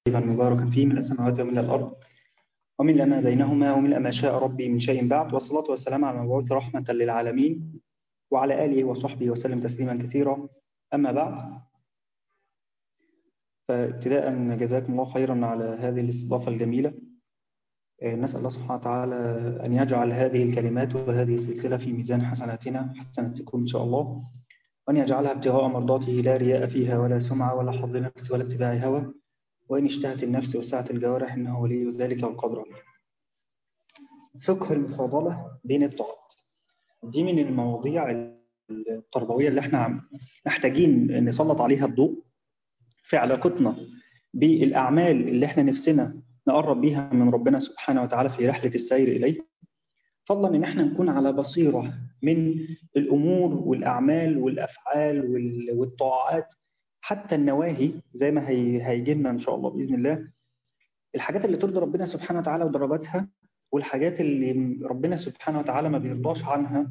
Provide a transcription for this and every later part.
مباركا فيه من السماوات ومن الأرض ومن ما بينهما ومن ما شاء ربي من شيء بعد والصلاة والسلام على المبعوث رحمة للعالمين وعلى آله وصحبه وسلم تسليما كثيرا أما بعد فابتداء جزاكم الله خيرا على هذه الاستضافة الجميلة نسأل الله سبحانه وتعالى أن يجعل هذه الكلمات وهذه السلسلة في ميزان حسناتنا حسناتكم إن شاء الله وأن يجعلها ابتغاء مرضاته لا رياء فيها ولا سمعة ولا حظ نفس ولا اتباع هوى وإن اشتهت النفس وسعت الجوارح إنه ولي ذلك والقدر فقه المفاضلة بين الطاعات دي من المواضيع التربوية اللي احنا محتاجين نسلط عليها الضوء في علاقتنا بالأعمال اللي احنا نفسنا نقرب بيها من ربنا سبحانه وتعالى في رحلة السير إليه فضلا إن احنا نكون على بصيرة من الأمور والأعمال والأفعال والطاعات حتى النواهي زي ما هي هيجي لنا إن شاء الله بإذن الله الحاجات اللي ترضي ربنا سبحانه وتعالى ودرجاتها والحاجات اللي ربنا سبحانه وتعالى ما بيرضاش عنها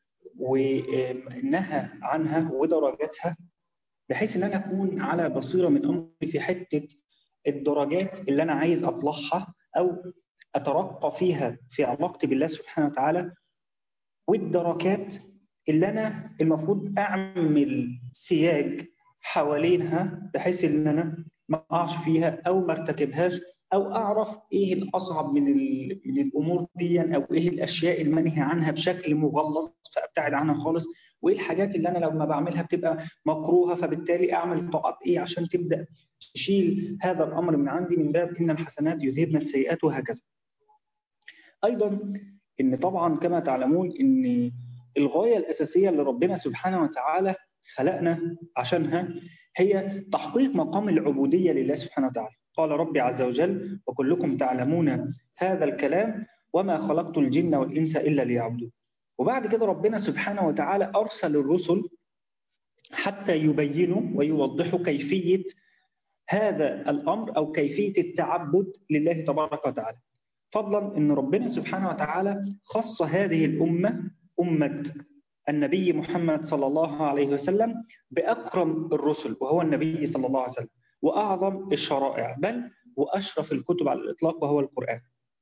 ونهى عنها ودرجاتها بحيث ان انا اكون على بصيره من امري في حته الدرجات اللي انا عايز اطلعها او اترقى فيها في علاقتي بالله سبحانه وتعالى والدركات اللي انا المفروض اعمل سياج حوالينها بحيث ان انا ما اقعش فيها او ما ارتكبهاش او اعرف ايه الاصعب من من الامور دي او ايه الاشياء المنهي عنها بشكل مغلظ فابتعد عنها خالص وايه الحاجات اللي انا لما بعملها بتبقى مكروهه فبالتالي اعمل طاعات ايه عشان تبدا تشيل هذا الامر من عندي من باب ان الحسنات يذهبن السيئات وهكذا. ايضا ان طبعا كما تعلمون ان الغايه الاساسيه اللي ربنا سبحانه وتعالى خلقنا عشانها هي تحقيق مقام العبوديه لله سبحانه وتعالى. قال ربي عز وجل وكلكم تعلمون هذا الكلام وما خلقت الجن والانس الا ليعبدون. وبعد كده ربنا سبحانه وتعالى أرسل الرسل حتى يبينوا ويوضحوا كيفية هذا الأمر أو كيفية التعبد لله تبارك وتعالى فضلا أن ربنا سبحانه وتعالى خص هذه الأمة أمة النبي محمد صلى الله عليه وسلم بأكرم الرسل وهو النبي صلى الله عليه وسلم وأعظم الشرائع بل وأشرف الكتب على الإطلاق وهو القرآن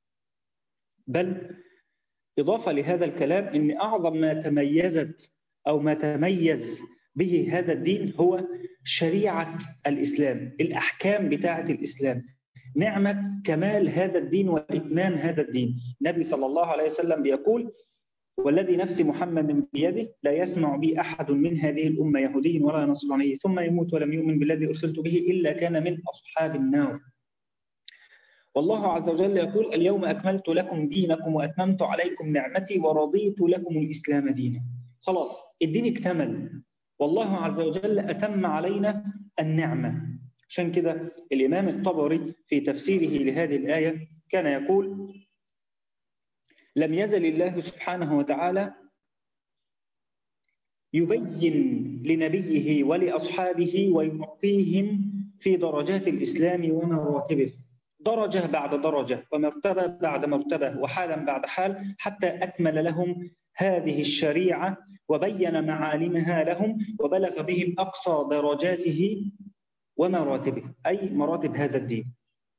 بل إضافة لهذا الكلام أن أعظم ما تميزت أو ما تميز به هذا الدين هو شريعة الإسلام الأحكام بتاعة الإسلام نعمة كمال هذا الدين وإتمام هذا الدين النبي صلى الله عليه وسلم بيقول والذي نفس محمد بيده لا يسمع بي أحد من هذه الأمة يهودي ولا نصراني ثم يموت ولم يؤمن بالذي أرسلت به إلا كان من أصحاب النار والله عز وجل يقول اليوم أكملت لكم دينكم وأتممت عليكم نعمتي ورضيت لكم الإسلام دينا خلاص الدين اكتمل والله عز وجل أتم علينا النعمة عشان كده الإمام الطبري في تفسيره لهذه الآية كان يقول لم يزل الله سبحانه وتعالى يبين لنبيه ولأصحابه ويعطيهم في درجات الإسلام ومراتبه درجة بعد درجة ومرتبة بعد مرتبة وحالا بعد حال حتى أكمل لهم هذه الشريعة وبين معالمها لهم وبلغ بهم أقصى درجاته ومراتبه أي مراتب هذا الدين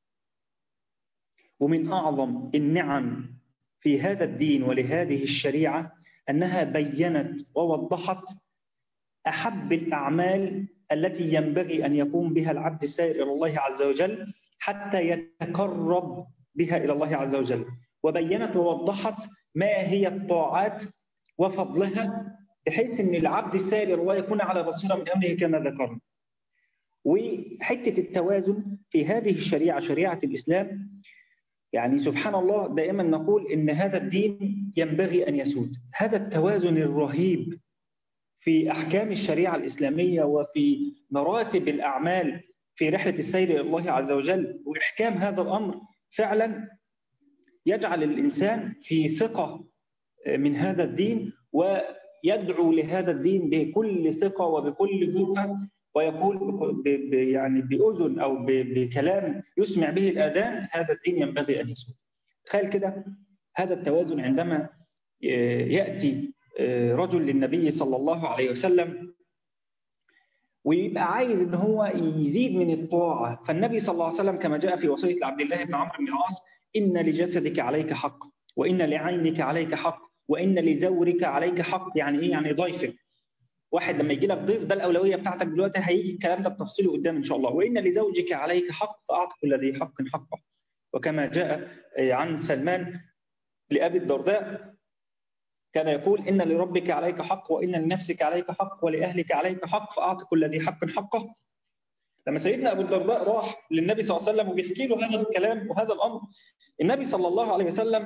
ومن أعظم النعم في هذا الدين ولهذه الشريعة أنها بينت ووضحت أحب الأعمال التي ينبغي أن يقوم بها العبد السائر إلى الله عز وجل حتى يتقرب بها إلى الله عز وجل وبينت ووضحت ما هي الطاعات وفضلها بحيث أن العبد السائر الله يكون على بصيرة من أمره كما ذكرنا وحتة التوازن في هذه الشريعة شريعة الإسلام يعني سبحان الله دائما نقول إن هذا الدين ينبغي أن يسود هذا التوازن الرهيب في أحكام الشريعة الإسلامية وفي مراتب الأعمال في رحلة السير إلى الله عز وجل وإحكام هذا الأمر فعلا يجعل الإنسان في ثقة من هذا الدين ويدعو لهذا الدين بكل ثقة وبكل جرأة ويقول يعني بأذن أو بكلام يسمع به الآذان هذا الدين ينبغي أن يسود تخيل كده هذا التوازن عندما يأتي رجل للنبي صلى الله عليه وسلم ويبقى عايز ان هو يزيد من الطاعه فالنبي صلى الله عليه وسلم كما جاء في وصيه لعبد الله بن عمرو بن العاص ان لجسدك عليك حق وان لعينك عليك حق وان لزورك عليك حق يعني ايه يعني ضيفك واحد لما يجي لك ضيف ده الاولويه بتاعتك دلوقتي هيجي الكلام ده بتفصيله قدام ان شاء الله وان لزوجك عليك حق فاعط كل ذي حق حقه وكما جاء عن سلمان لابي الدرداء كان يقول إن لربك عليك حق وإن لنفسك عليك حق ولأهلك عليك حق فأعط كل ذي حق حقه لما سيدنا أبو الدرداء راح للنبي صلى الله عليه وسلم وبيحكي له هذا الكلام وهذا الأمر النبي صلى الله عليه وسلم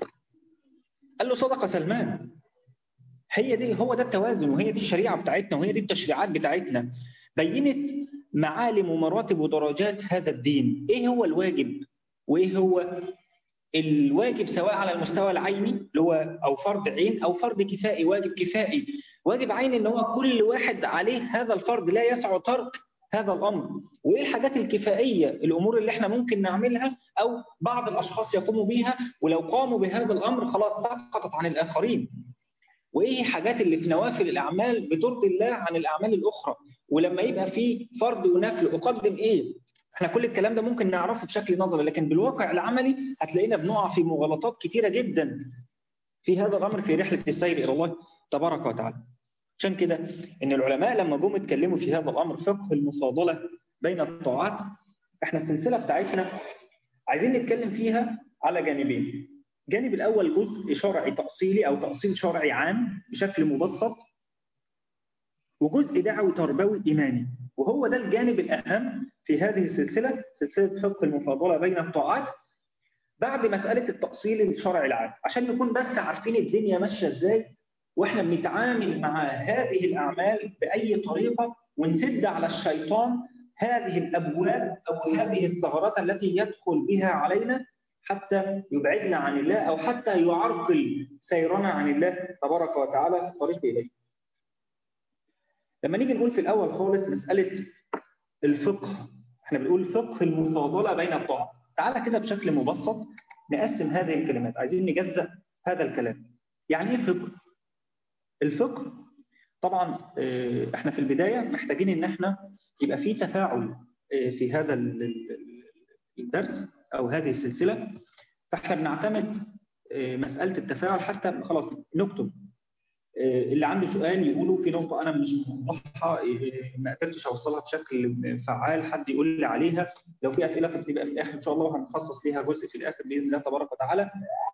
قال له صدق سلمان هي دي هو ده التوازن وهي دي الشريعة بتاعتنا وهي دي التشريعات بتاعتنا بينت معالم ومراتب ودرجات هذا الدين ايه هو الواجب وايه هو الواجب سواء على المستوى العيني اللي هو او فرض عين او فرض كفائي واجب كفائي واجب عيني ان هو كل واحد عليه هذا الفرض لا يسع ترك هذا الامر وايه الحاجات الكفائيه الامور اللي احنا ممكن نعملها او بعض الاشخاص يقوموا بيها ولو قاموا بهذا الامر خلاص سقطت عن الاخرين وايه الحاجات اللي في نوافل الاعمال بترضي الله عن الاعمال الاخرى ولما يبقى في فرض ونفل اقدم ايه احنا كل الكلام ده ممكن نعرفه بشكل نظري لكن بالواقع العملي هتلاقينا بنقع في مغالطات كثيره جدا في هذا الامر في رحله السير الى الله تبارك وتعالى. عشان كده ان العلماء لما جم اتكلموا في هذا الامر فقه المفاضله بين الطاعات احنا السلسله بتاعتنا عايزين نتكلم فيها على جانبين. الجانب الاول جزء شرعي تاصيلي او تاصيل شرعي عام بشكل مبسط وجزء دعوي تربوي ايماني وهو ده الجانب الاهم في هذه السلسله سلسله فقه المفاضله بين الطاعات بعد مساله التاصيل الشرعي العام عشان نكون بس عارفين الدنيا ماشيه ازاي واحنا بنتعامل مع هذه الاعمال باي طريقه ونسد على الشيطان هذه الابواب او هذه الثغرات التي يدخل بها علينا حتى يبعدنا عن الله او حتى يعرقل سيرنا عن الله تبارك وتعالى في الطريق اليه. لما نيجي نقول في الاول خالص مساله الفقه احنا بنقول فقه المفاضله بين الطاعات تعالى كده بشكل مبسط نقسم هذه الكلمات عايزين نجزأ هذا الكلام يعني ايه فقه الفقه طبعا احنا في البدايه محتاجين ان احنا يبقى في تفاعل في هذا الدرس او هذه السلسله فاحنا بنعتمد مساله التفاعل حتى خلاص نكتب اللي عنده سؤال يقوله في نقطة أنا مش موضحها ما قدرتش أوصلها بشكل فعال حد يقول لي عليها لو في أسئلة فتبقى في الآخر إن شاء الله وهنخصص ليها جزء في الآخر بإذن الله تبارك وتعالى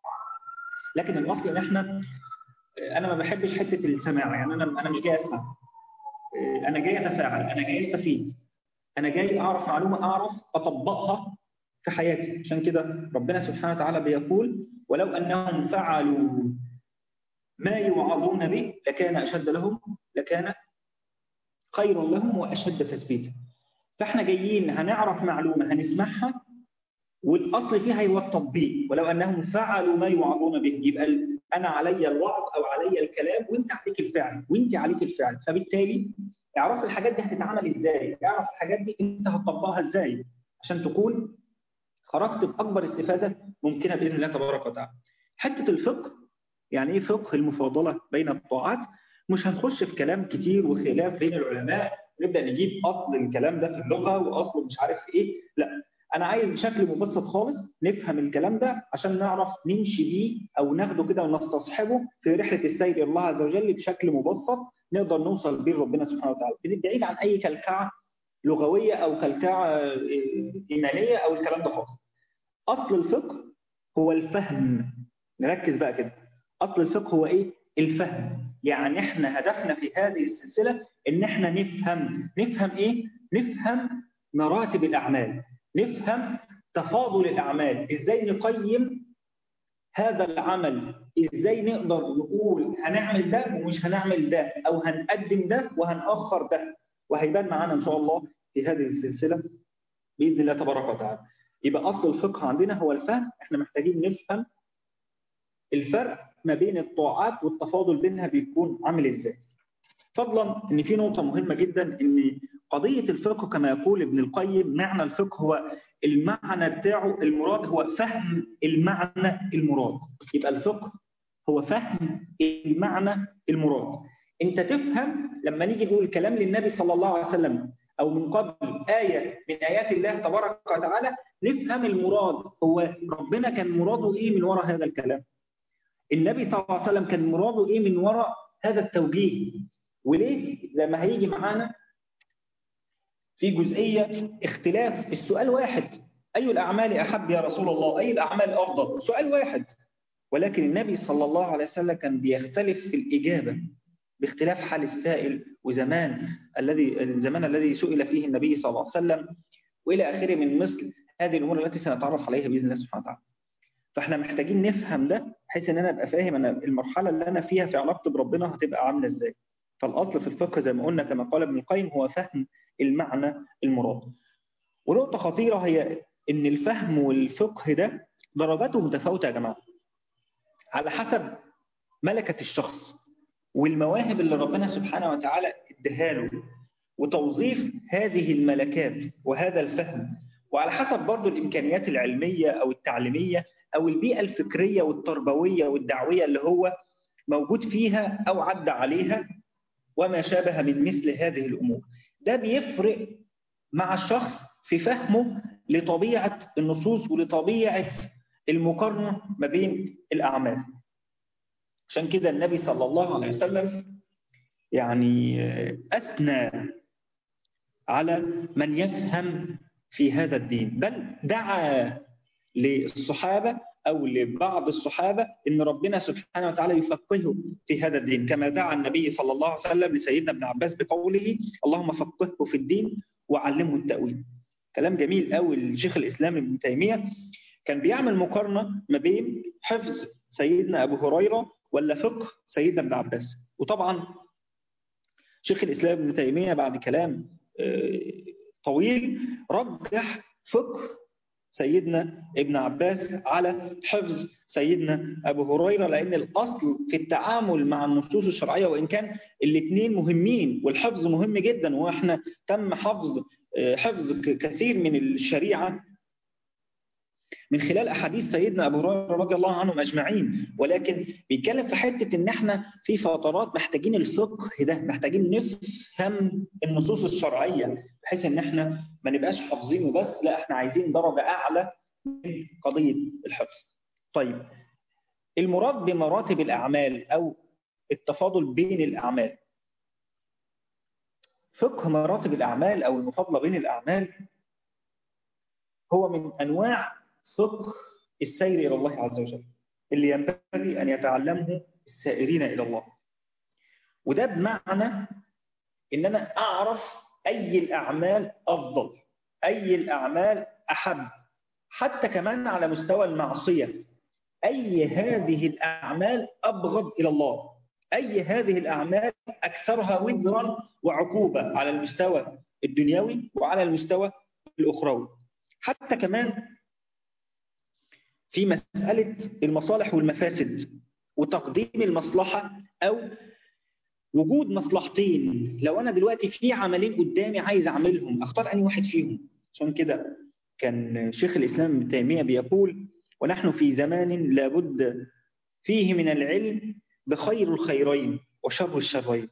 لكن الأصل إن إحنا أنا ما بحبش حتة السماع يعني أنا أنا مش جاي أسمع أنا جاي أتفاعل أنا جاي أستفيد أنا جاي أعرف معلومة أعرف أطبقها في حياتي عشان كده ربنا سبحانه وتعالى بيقول ولو أنهم فعلوا ما يوعظون به لكان أشد لهم لكان خير لهم وأشد تثبيتا فاحنا جايين هنعرف معلومة هنسمعها والأصل فيها هو التطبيق ولو أنهم فعلوا ما يوعظون به يبقى أنا علي الوعظ أو علي الكلام وأنت عليك الفعل وأنت عليك الفعل فبالتالي اعرف الحاجات دي هتتعمل إزاي اعرف الحاجات دي أنت هتطبقها إزاي عشان تكون خرجت بأكبر استفادة ممكنة بإذن الله تبارك وتعالى حتة الفقه يعني ايه فقه المفاضله بين الطاعات مش هنخش في كلام كتير وخلاف بين العلماء نبدا نجيب اصل الكلام ده في اللغه واصله مش عارف ايه لا انا عايز بشكل مبسط خالص نفهم الكلام ده عشان نعرف نمشي بيه او ناخده كده ونستصحبه في رحله السير الى الله عز وجل بشكل مبسط نقدر نوصل بيه لربنا سبحانه وتعالى بعيد عن اي كلكعه لغويه او كلكعه ايمانيه او الكلام ده خالص اصل الفقه هو الفهم نركز بقى كده اصل الفقه هو ايه الفهم يعني احنا هدفنا في هذه السلسله ان احنا نفهم نفهم ايه نفهم مراتب الاعمال نفهم تفاضل الاعمال ازاي نقيم هذا العمل ازاي نقدر نقول هنعمل ده ومش هنعمل ده او هنقدم ده وهنأخر ده وهيبان معانا ان شاء الله في هذه السلسله باذن الله تبارك وتعالى يبقى اصل الفقه عندنا هو الفهم احنا محتاجين نفهم الفرق ما بين الطاعات والتفاضل بينها بيكون عامل ازاي فضلا ان في نقطه مهمه جدا ان قضيه الفقه كما يقول ابن القيم معنى الفقه هو المعنى بتاعه المراد هو فهم المعنى المراد يبقى الفقه هو فهم المعنى المراد انت تفهم لما نيجي نقول كلام للنبي صلى الله عليه وسلم او من قبل ايه من ايات الله تبارك وتعالى نفهم المراد هو ربنا كان مراده ايه من وراء هذا الكلام النبي صلى الله عليه وسلم كان مراده ايه من وراء هذا التوجيه وليه زي ما هيجي معانا في جزئيه اختلاف السؤال واحد اي الاعمال احب يا رسول الله اي الاعمال افضل سؤال واحد ولكن النبي صلى الله عليه وسلم كان بيختلف في الاجابه باختلاف حال السائل وزمان الذي الزمان الذي سئل فيه النبي صلى الله عليه وسلم والى اخره من مثل هذه الامور التي سنتعرف عليها باذن الله سبحانه وتعالى. فاحنا محتاجين نفهم ده بحيث ان انا ابقى فاهم انا المرحله اللي انا فيها في علاقتي بربنا هتبقى عامله ازاي. فالاصل في الفقه زي ما قلنا كما قال ابن القيم هو فهم المعنى المراد. ونقطه خطيره هي ان الفهم والفقه ده درجاته متفاوته يا جماعه. على حسب ملكه الشخص والمواهب اللي ربنا سبحانه وتعالى اداها له وتوظيف هذه الملكات وهذا الفهم وعلى حسب برضه الامكانيات العلميه او التعليميه او البيئه الفكريه والتربويه والدعويه اللي هو موجود فيها او عدى عليها وما شابه من مثل هذه الامور. ده بيفرق مع الشخص في فهمه لطبيعه النصوص ولطبيعه المقارنه ما بين الاعمال. عشان كده النبي صلى الله عليه وسلم يعني اثنى على من يفهم في هذا الدين بل دعا للصحابة أو لبعض الصحابة إن ربنا سبحانه وتعالى يفقهه في هذا الدين كما دعا النبي صلى الله عليه وسلم لسيدنا ابن عباس بقوله اللهم فقهه في الدين وعلمه التأويل كلام جميل قوي الشيخ الإسلام ابن تيمية كان بيعمل مقارنة ما بين حفظ سيدنا أبو هريرة ولا فقه سيدنا ابن عباس وطبعا شيخ الإسلام ابن تيمية بعد كلام طويل رجح فقه سيدنا ابن عباس على حفظ سيدنا ابو هريره لان الاصل في التعامل مع النصوص الشرعيه وان كان الاثنين مهمين والحفظ مهم جدا واحنا تم حفظ حفظ كثير من الشريعه من خلال احاديث سيدنا ابو هريره رضي الله عنهم اجمعين ولكن بيتكلم في حته ان احنا في فترات محتاجين الفقه ده محتاجين نفهم النصوص الشرعيه بحيث ان احنا ما نبقاش حافظينه بس لا احنا عايزين درجه اعلى من قضيه الحفظ. طيب المراد بمراتب الاعمال او التفاضل بين الاعمال فقه مراتب الاعمال او المفاضله بين الاعمال هو من انواع فقه السير الى الله عز وجل اللي ينبغي ان يتعلمه السائرين الى الله وده بمعنى ان انا اعرف اي الاعمال افضل اي الاعمال احب حتى كمان على مستوى المعصيه اي هذه الاعمال ابغض الى الله اي هذه الاعمال اكثرها وزرا وعقوبه على المستوى الدنيوي وعلى المستوى الاخروي حتى كمان في مسألة المصالح والمفاسد وتقديم المصلحة أو وجود مصلحتين لو أنا دلوقتي في عملين قدامي عايز أعملهم أختار أي واحد فيهم عشان كده كان شيخ الإسلام ابن تيمية بيقول ونحن في زمان لابد فيه من العلم بخير الخيرين وشر الشرين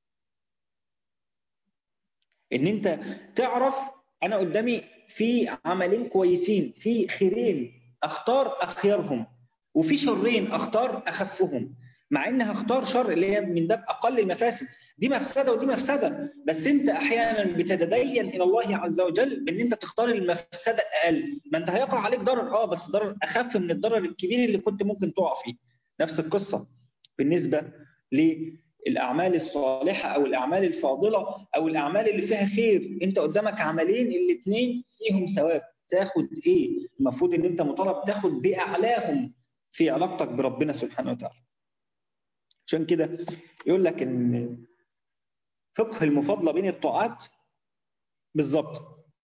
ان انت تعرف انا قدامي في عملين كويسين في خيرين اختار اخيرهم وفي شرين اختار اخفهم مع ان هختار شر اللي هي من باب اقل المفاسد دي مفسده ودي مفسده بس انت احيانا بتتدين الى الله عز وجل بان انت تختار المفسده الاقل ما انت هيقع عليك ضرر اه بس ضرر اخف من الضرر الكبير اللي كنت ممكن تقع فيه نفس القصه بالنسبه للاعمال الصالحه او الاعمال الفاضله او الاعمال اللي فيها خير انت قدامك عملين الاثنين فيهم ثواب تاخد ايه المفروض ان انت مطالب تاخد باعلاهم في علاقتك بربنا سبحانه وتعالى عشان كده يقول لك ان فقه المفاضله بين الطاعات بالظبط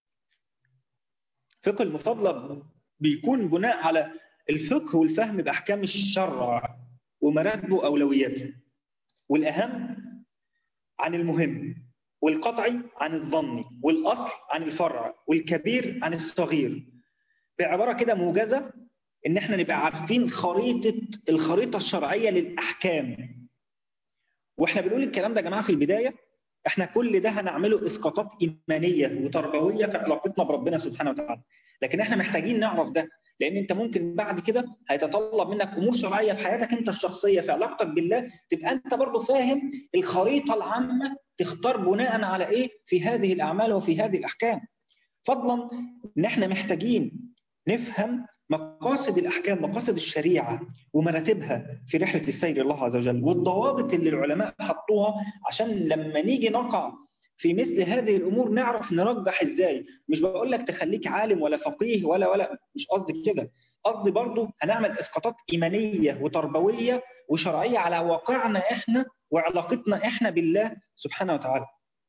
فقه المفاضله بيكون بناء على الفقه والفهم باحكام الشرع ومراتبه اولوياته والاهم عن المهم والقطعي عن الظني والاصل عن الفرع والكبير عن الصغير بعباره كده موجزه ان احنا نبقى عارفين خريطه الخريطه الشرعيه للاحكام واحنا بنقول الكلام ده يا جماعه في البدايه احنا كل ده هنعمله اسقاطات ايمانيه وتربويه في علاقتنا بربنا سبحانه وتعالى لكن احنا محتاجين نعرف ده لان انت ممكن بعد كده هيتطلب منك امور شرعيه في حياتك انت الشخصيه في علاقتك بالله تبقى انت برضه فاهم الخريطه العامه تختار بناء على ايه في هذه الاعمال وفي هذه الاحكام فضلا ان احنا محتاجين نفهم مقاصد الاحكام مقاصد الشريعه ومراتبها في رحله السير الله عز وجل والضوابط اللي العلماء حطوها عشان لما نيجي نقع في مثل هذه الامور نعرف نرجح ازاي مش بقول لك تخليك عالم ولا فقيه ولا ولا مش قصدي كده قصدي برضو هنعمل اسقاطات ايمانيه وتربويه وشرعيه على واقعنا احنا وعلاقتنا احنا بالله سبحانه وتعالى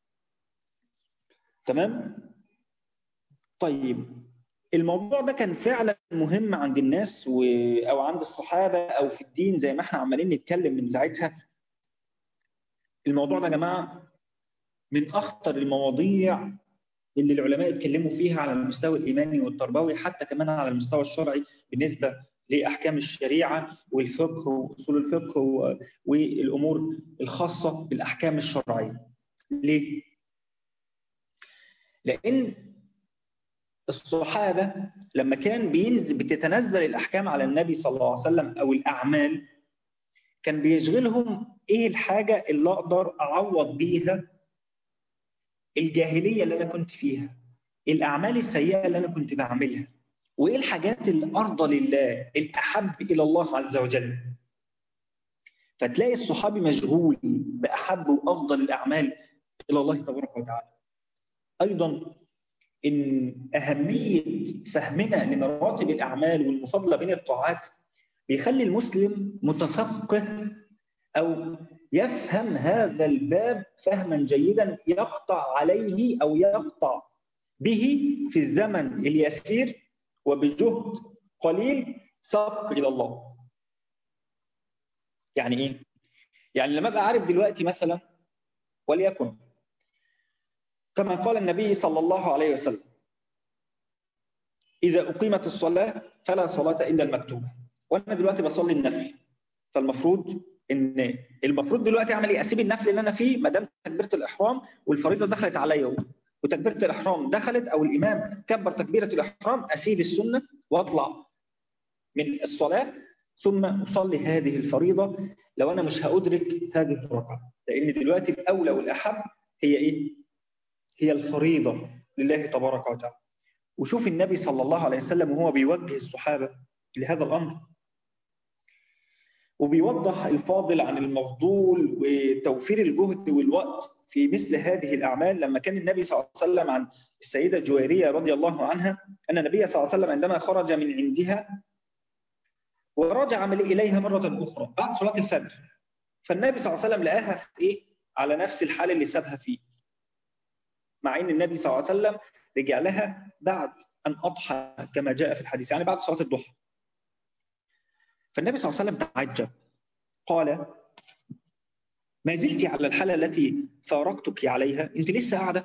تمام طيب الموضوع ده كان فعلا مهم عند الناس و... او عند الصحابه او في الدين زي ما احنا عمالين نتكلم من ساعتها الموضوع ده يا جماعه من اخطر المواضيع اللي العلماء اتكلموا فيها على المستوى الايماني والتربوي حتى كمان على المستوى الشرعي بالنسبه لاحكام الشريعه والفقه واصول الفقه والامور الخاصه بالاحكام الشرعيه. ليه؟ لان الصحابه لما كان بينزل بتتنزل الاحكام على النبي صلى الله عليه وسلم او الاعمال كان بيشغلهم ايه الحاجه اللي اقدر اعوض بيها الجاهليه اللي انا كنت فيها الاعمال السيئه اللي انا كنت بعملها وايه الحاجات الارضى لله الاحب الى الله عز وجل فتلاقي الصحابي مشغول باحب وافضل الاعمال الى الله تبارك وتعالى ايضا ان اهميه فهمنا لمراتب الاعمال والمفاضله بين الطاعات بيخلي المسلم متفقه او يفهم هذا الباب فهما جيدا يقطع عليه او يقطع به في الزمن اليسير وبجهد قليل سبق الى الله. يعني ايه؟ يعني لما ابقى عارف دلوقتي مثلا وليكن كما قال النبي صلى الله عليه وسلم إذا أقيمت الصلاة فلا صلاة إلا المكتوبة وأنا دلوقتي بصلي النفل فالمفروض إن المفروض دلوقتي أعمل إيه؟ أسيب النفل اللي أنا فيه ما دام تكبيرة الإحرام والفريضة دخلت عليا وتكبيرة الإحرام دخلت أو الإمام كبر تكبيرة الإحرام أسيب السنة وأطلع من الصلاة ثم أصلي هذه الفريضة لو أنا مش هأدرك هذه الركعة لأن دلوقتي الأولى والأحب هي إيه؟ هي الفريضة لله تبارك وتعالى وشوف النبي صلى الله عليه وسلم وهو بيوجه الصحابة لهذا الأمر وبيوضح الفاضل عن المفضول وتوفير الجهد والوقت في مثل هذه الأعمال لما كان النبي صلى الله عليه وسلم عن السيدة جويرية رضي الله عنها أن النبي صلى الله عليه وسلم عندما خرج من عندها ورجع إليها مرة أخرى بعد صلاة الفجر فالنبي صلى الله عليه وسلم لقاها في إيه؟ على نفس الحال اللي سابها فيه مع ان النبي صلى الله عليه وسلم رجع لها بعد ان اضحى كما جاء في الحديث يعني بعد صلاه الضحى فالنبي صلى الله عليه وسلم تعجب قال ما زلت على الحاله التي فارقتك عليها انت لسه قاعده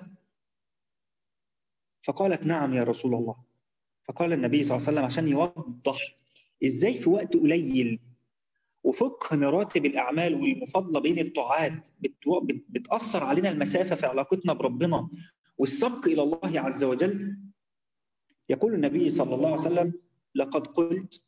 فقالت نعم يا رسول الله فقال النبي صلى الله عليه وسلم عشان يوضح ازاي في وقت قليل وفقه مراتب الأعمال والمفاضلة بين الطاعات بتأثر علينا المسافة في علاقتنا بربنا والسبق إلى الله عز وجل يقول النبي صلى الله عليه وسلم لقد قلت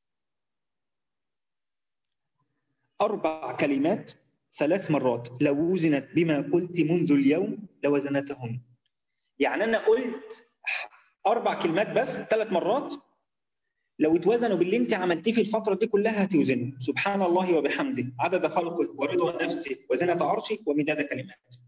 أربع كلمات ثلاث مرات لو وزنت بما قلت منذ اليوم لوزنتهن يعني أنا قلت أربع كلمات بس ثلاث مرات لو اتوزنوا باللي انت عملتيه في الفترة دي كلها هتوزنه سبحان الله وبحمده عدد خلقه ورضا نفسه وزنة عرشه ومداد كلماته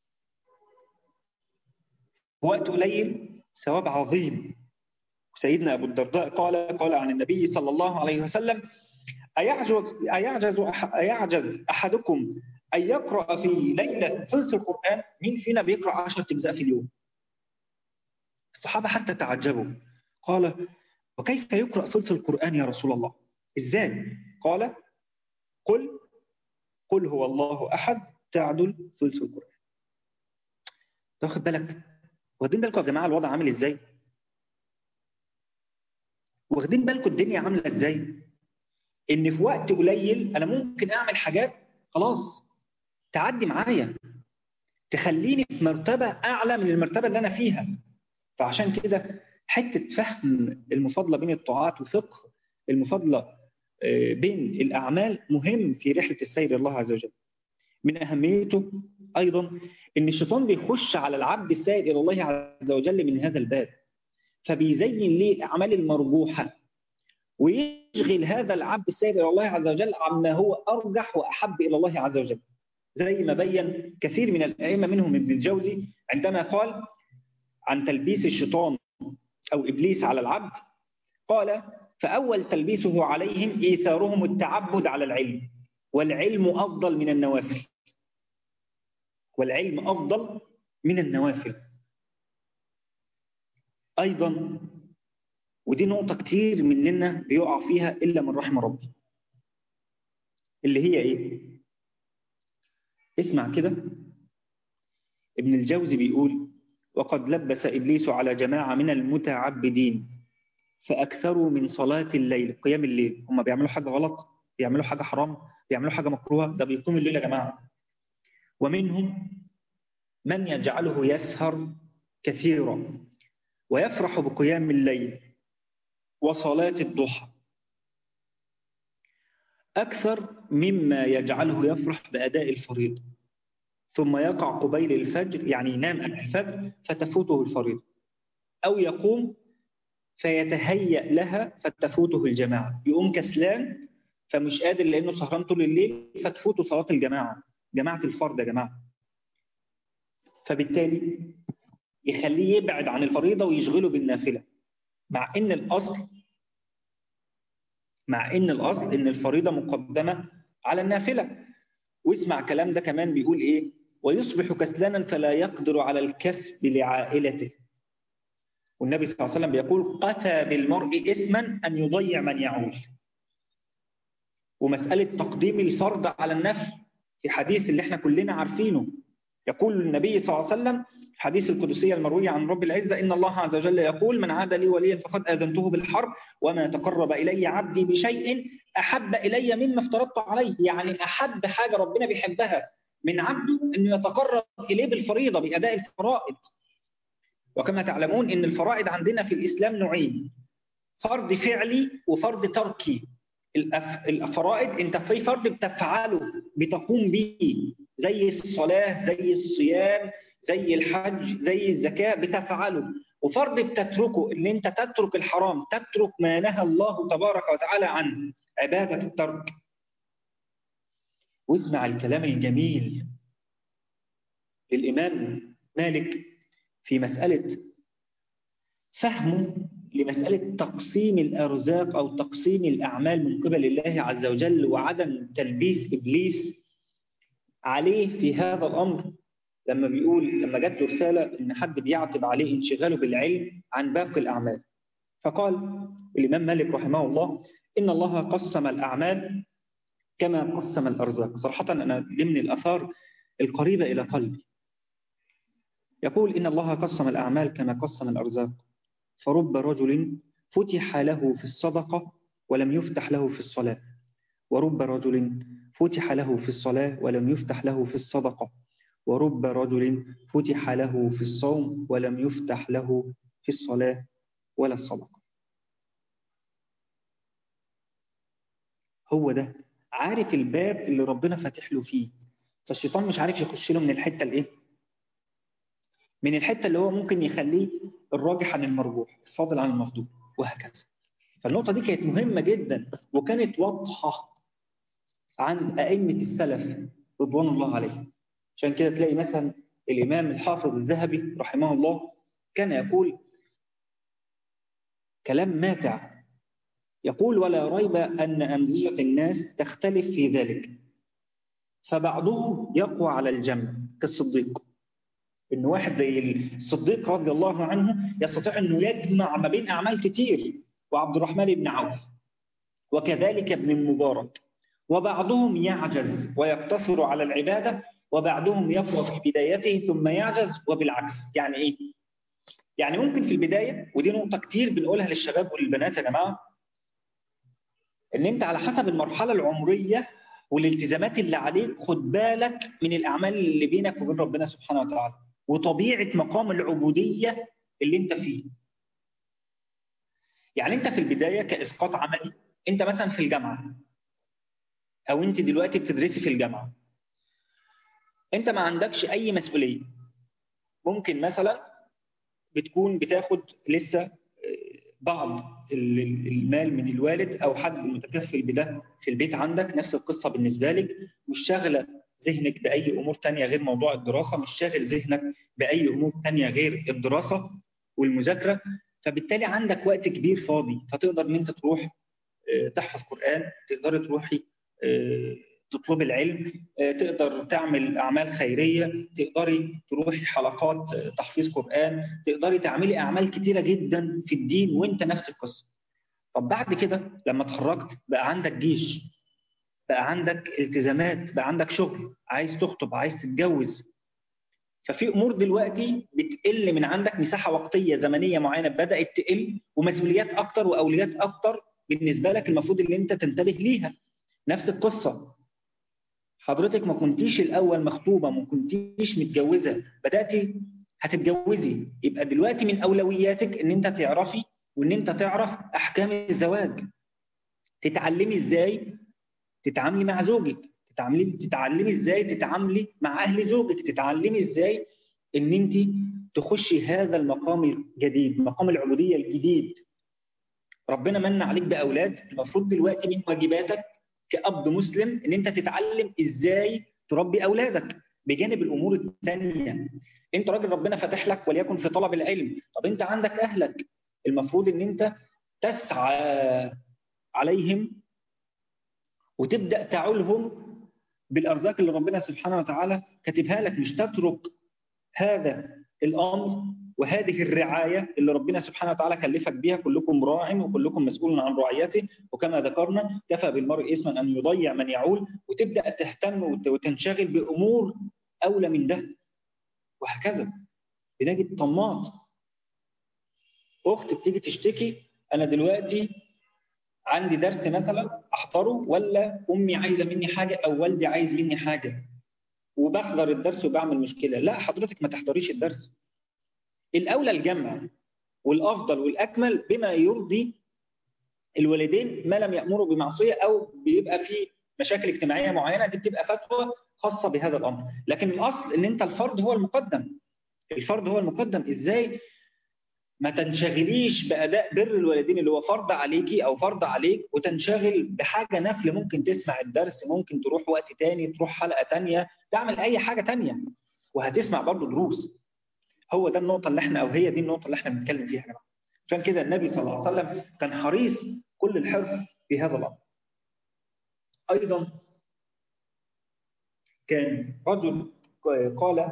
وقت قليل ثواب عظيم سيدنا أبو الدرداء قال قال عن النبي صلى الله عليه وسلم أيعجز, أيعجز, أيعجز أحدكم أن يقرأ في ليلة ثلث القرآن مين فينا بيقرأ عشرة أجزاء في اليوم الصحابة حتى تعجبوا قال وكيف يقرأ ثلث القرآن يا رسول الله إزاي قال قل قل هو الله أحد تعدل ثلث القرآن تاخد بالك واخدين بالكم يا جماعة الوضع عامل إزاي واخدين بالكم الدنيا عاملة إزاي إن في وقت قليل أنا ممكن أعمل حاجات خلاص تعدي معايا تخليني في مرتبة أعلى من المرتبة اللي أنا فيها فعشان كده حتة فهم المفاضلة بين الطاعات وفقه المفاضلة بين الأعمال مهم في رحلة السير إلى الله عز وجل من أهميته أيضا أن الشيطان بيخش على العبد السائر إلى الله عز وجل من هذا الباب فبيزين ليه الأعمال المرجوحة ويشغل هذا العبد السائر إلى الله عز وجل عما هو أرجح وأحب إلى الله عز وجل زي ما بين كثير من الأئمة منهم ابن الجوزي عندما قال عن تلبيس الشيطان أو إبليس على العبد قال فأول تلبيسه عليهم إيثارهم التعبد على العلم والعلم أفضل من النوافل والعلم أفضل من النوافل أيضا ودي نقطة كتير مننا بيقع فيها إلا من رحم ربي اللي هي إيه؟ اسمع كده ابن الجوزي بيقول وقد لبس إبليس على جماعة من المتعبدين فأكثروا من صلاة الليل قيام الليل هم بيعملوا حاجة غلط بيعملوا حاجة حرام بيعملوا حاجة مكروهة ده بيقوم الليل يا جماعة ومنهم من يجعله يسهر كثيرا ويفرح بقيام الليل وصلاة الضحى أكثر مما يجعله يفرح بأداء الفريضة ثم يقع قبيل الفجر يعني ينام قبل الفجر فتفوته الفريضة أو يقوم فيتهيأ لها فتفوته الجماعة يقوم كسلان فمش قادر لأنه سهران طول الليل فتفوته صلاة الجماعة جماعة الفرد يا جماعة فبالتالي يخليه يبعد عن الفريضة ويشغله بالنافلة مع إن الأصل مع إن الأصل إن الفريضة مقدمة على النافلة واسمع كلام ده كمان بيقول إيه ويصبح كسلانا فلا يقدر على الكسب لعائلته والنبي صلى الله عليه وسلم بيقول قتى بالمرء اسما أن يضيع من يعول ومسألة تقديم الفرض على النفل في حديث اللي احنا كلنا عارفينه يقول النبي صلى الله عليه وسلم حديث القدسية المروية عن رب العزة إن الله عز وجل يقول من عاد لي وليا فقد آذنته بالحرب وما تقرب إلي عبدي بشيء أحب إلي مما افترضت عليه يعني أحب حاجة ربنا بيحبها من عبده أنه يتقرب إليه بالفريضة بأداء الفرائض وكما تعلمون أن الفرائض عندنا في الإسلام نوعين فرض فعلي وفرض تركي الفرائض انت في فرض بتفعله بتقوم به زي الصلاة زي الصيام زي الحج زي الزكاة بتفعله وفرض بتتركه ان انت تترك الحرام تترك ما نهى الله تبارك وتعالى عنه عبادة الترك واسمع الكلام الجميل للإمام مالك في مسألة فهمه لمسألة تقسيم الأرزاق أو تقسيم الأعمال من قبل الله عز وجل وعدم تلبيس إبليس عليه في هذا الأمر لما بيقول لما جات له رسالة إن حد بيعتب عليه انشغاله بالعلم عن باقي الأعمال فقال الإمام مالك رحمه الله إن الله قسم الأعمال كما قسم الأرزاق صراحة أنا دي من الأثار القريبة إلى قلبي يقول إن الله قسم الأعمال كما قسم الأرزاق فرب رجل فتح له في الصدقة ولم يفتح له في الصلاة ورب رجل فتح له في الصلاة ولم يفتح له في الصدقة ورب رجل فتح له في الصوم ولم يفتح له في الصلاة ولا الصدقة هو ده عارف الباب اللي ربنا فاتح له فيه فالشيطان مش عارف يخش له من الحتة الايه من الحتة اللي هو ممكن يخليه الراجح عن المرجوح الفاضل عن المفضول وهكذا فالنقطة دي كانت مهمة جدا وكانت واضحة عند أئمة السلف رضوان الله عليهم عشان كده تلاقي مثلا الإمام الحافظ الذهبي رحمه الله كان يقول كلام ماتع يقول ولا ريب أن أمزجة الناس تختلف في ذلك فبعضهم يقوى على الجمع كالصديق إن واحد زي الصديق رضي الله عنه يستطيع أنه يجمع ما بين أعمال كتير وعبد الرحمن بن عوف وكذلك ابن المبارك وبعضهم يعجز ويقتصر على العبادة وبعضهم يقوى في بدايته ثم يعجز وبالعكس يعني إيه؟ يعني ممكن في البداية ودي نقطة كتير بنقولها للشباب وللبنات يا جماعة إن أنت على حسب المرحلة العمرية والالتزامات اللي عليك خد بالك من الأعمال اللي بينك وبين ربنا سبحانه وتعالى وطبيعة مقام العبودية اللي انت فيه يعني انت في البداية كإسقاط عملي انت مثلا في الجامعة او انت دلوقتي بتدرسي في الجامعة انت ما عندكش اي مسؤولية ممكن مثلا بتكون بتاخد لسه بعض المال من الوالد او حد متكفل بده في البيت عندك نفس القصه بالنسبه لك مش شاغله ذهنك باي امور تانية غير موضوع الدراسه مش شاغل ذهنك باي امور تانية غير الدراسه والمذاكره فبالتالي عندك وقت كبير فاضي فتقدر ان انت تروح تحفظ قران تقدري تروحي تطلب العلم تقدر تعمل أعمال خيرية تقدري تروحي حلقات تحفيظ قرآن تقدري تعملي أعمال كتيرة جدا في الدين وانت نفس القصة طب بعد كده لما اتخرجت بقى عندك جيش بقى عندك التزامات بقى عندك شغل عايز تخطب عايز تتجوز ففي امور دلوقتي بتقل من عندك مساحه وقتيه زمنيه معينه بدات تقل ومسؤوليات اكتر واولويات اكتر بالنسبه لك المفروض ان انت تنتبه ليها نفس القصه حضرتك ما كنتيش الاول مخطوبه ما كنتيش متجوزه بداتي هتتجوزي يبقى دلوقتي من اولوياتك ان انت تعرفي وان انت تعرف احكام الزواج تتعلمي ازاي تتعاملي مع زوجك تتعاملي تتعلمي ازاي تتعاملي مع اهل زوجك تتعلمي ازاي ان انت تخشي هذا المقام الجديد مقام العبوديه الجديد ربنا من عليك باولاد المفروض دلوقتي من واجباتك كأب مسلم ان انت تتعلم ازاي تربي اولادك بجانب الامور الثانيه انت راجل ربنا فتح لك وليكن في طلب العلم طب انت عندك اهلك المفروض ان انت تسعى عليهم وتبدا تعولهم بالارزاق اللي ربنا سبحانه وتعالى كاتبها لك مش تترك هذا الامر وهذه الرعايه اللي ربنا سبحانه وتعالى كلفك بها كلكم راع وكلكم مسؤول عن رعيته وكما ذكرنا كفى بالمرء اسما ان يضيع من يعول وتبدا تهتم وتنشغل بامور اولى من ده وهكذا بنجد طماط اخت بتيجي تشتكي انا دلوقتي عندي درس مثلا احضره ولا امي عايزه مني حاجه او والدي عايز مني حاجه وبحضر الدرس وبعمل مشكله لا حضرتك ما تحضريش الدرس الاولى الجمع والافضل والاكمل بما يرضي الوالدين ما لم يامروا بمعصيه او بيبقى في مشاكل اجتماعيه معينه دي بتبقى فتوى خاصه بهذا الامر لكن الاصل ان انت الفرد هو المقدم الفرد هو المقدم ازاي ما تنشغليش باداء بر الوالدين اللي هو فرض عليكي او فرض عليك وتنشغل بحاجه نفل ممكن تسمع الدرس ممكن تروح وقت تاني تروح حلقه تانيه تعمل اي حاجه تانيه وهتسمع برضه دروس هو ده النقطه اللي احنا او هي دي النقطه اللي احنا بنتكلم فيها يا جماعه عشان كده النبي صلى الله عليه وسلم كان حريص كل الحرص في هذا الامر ايضا كان رجل قال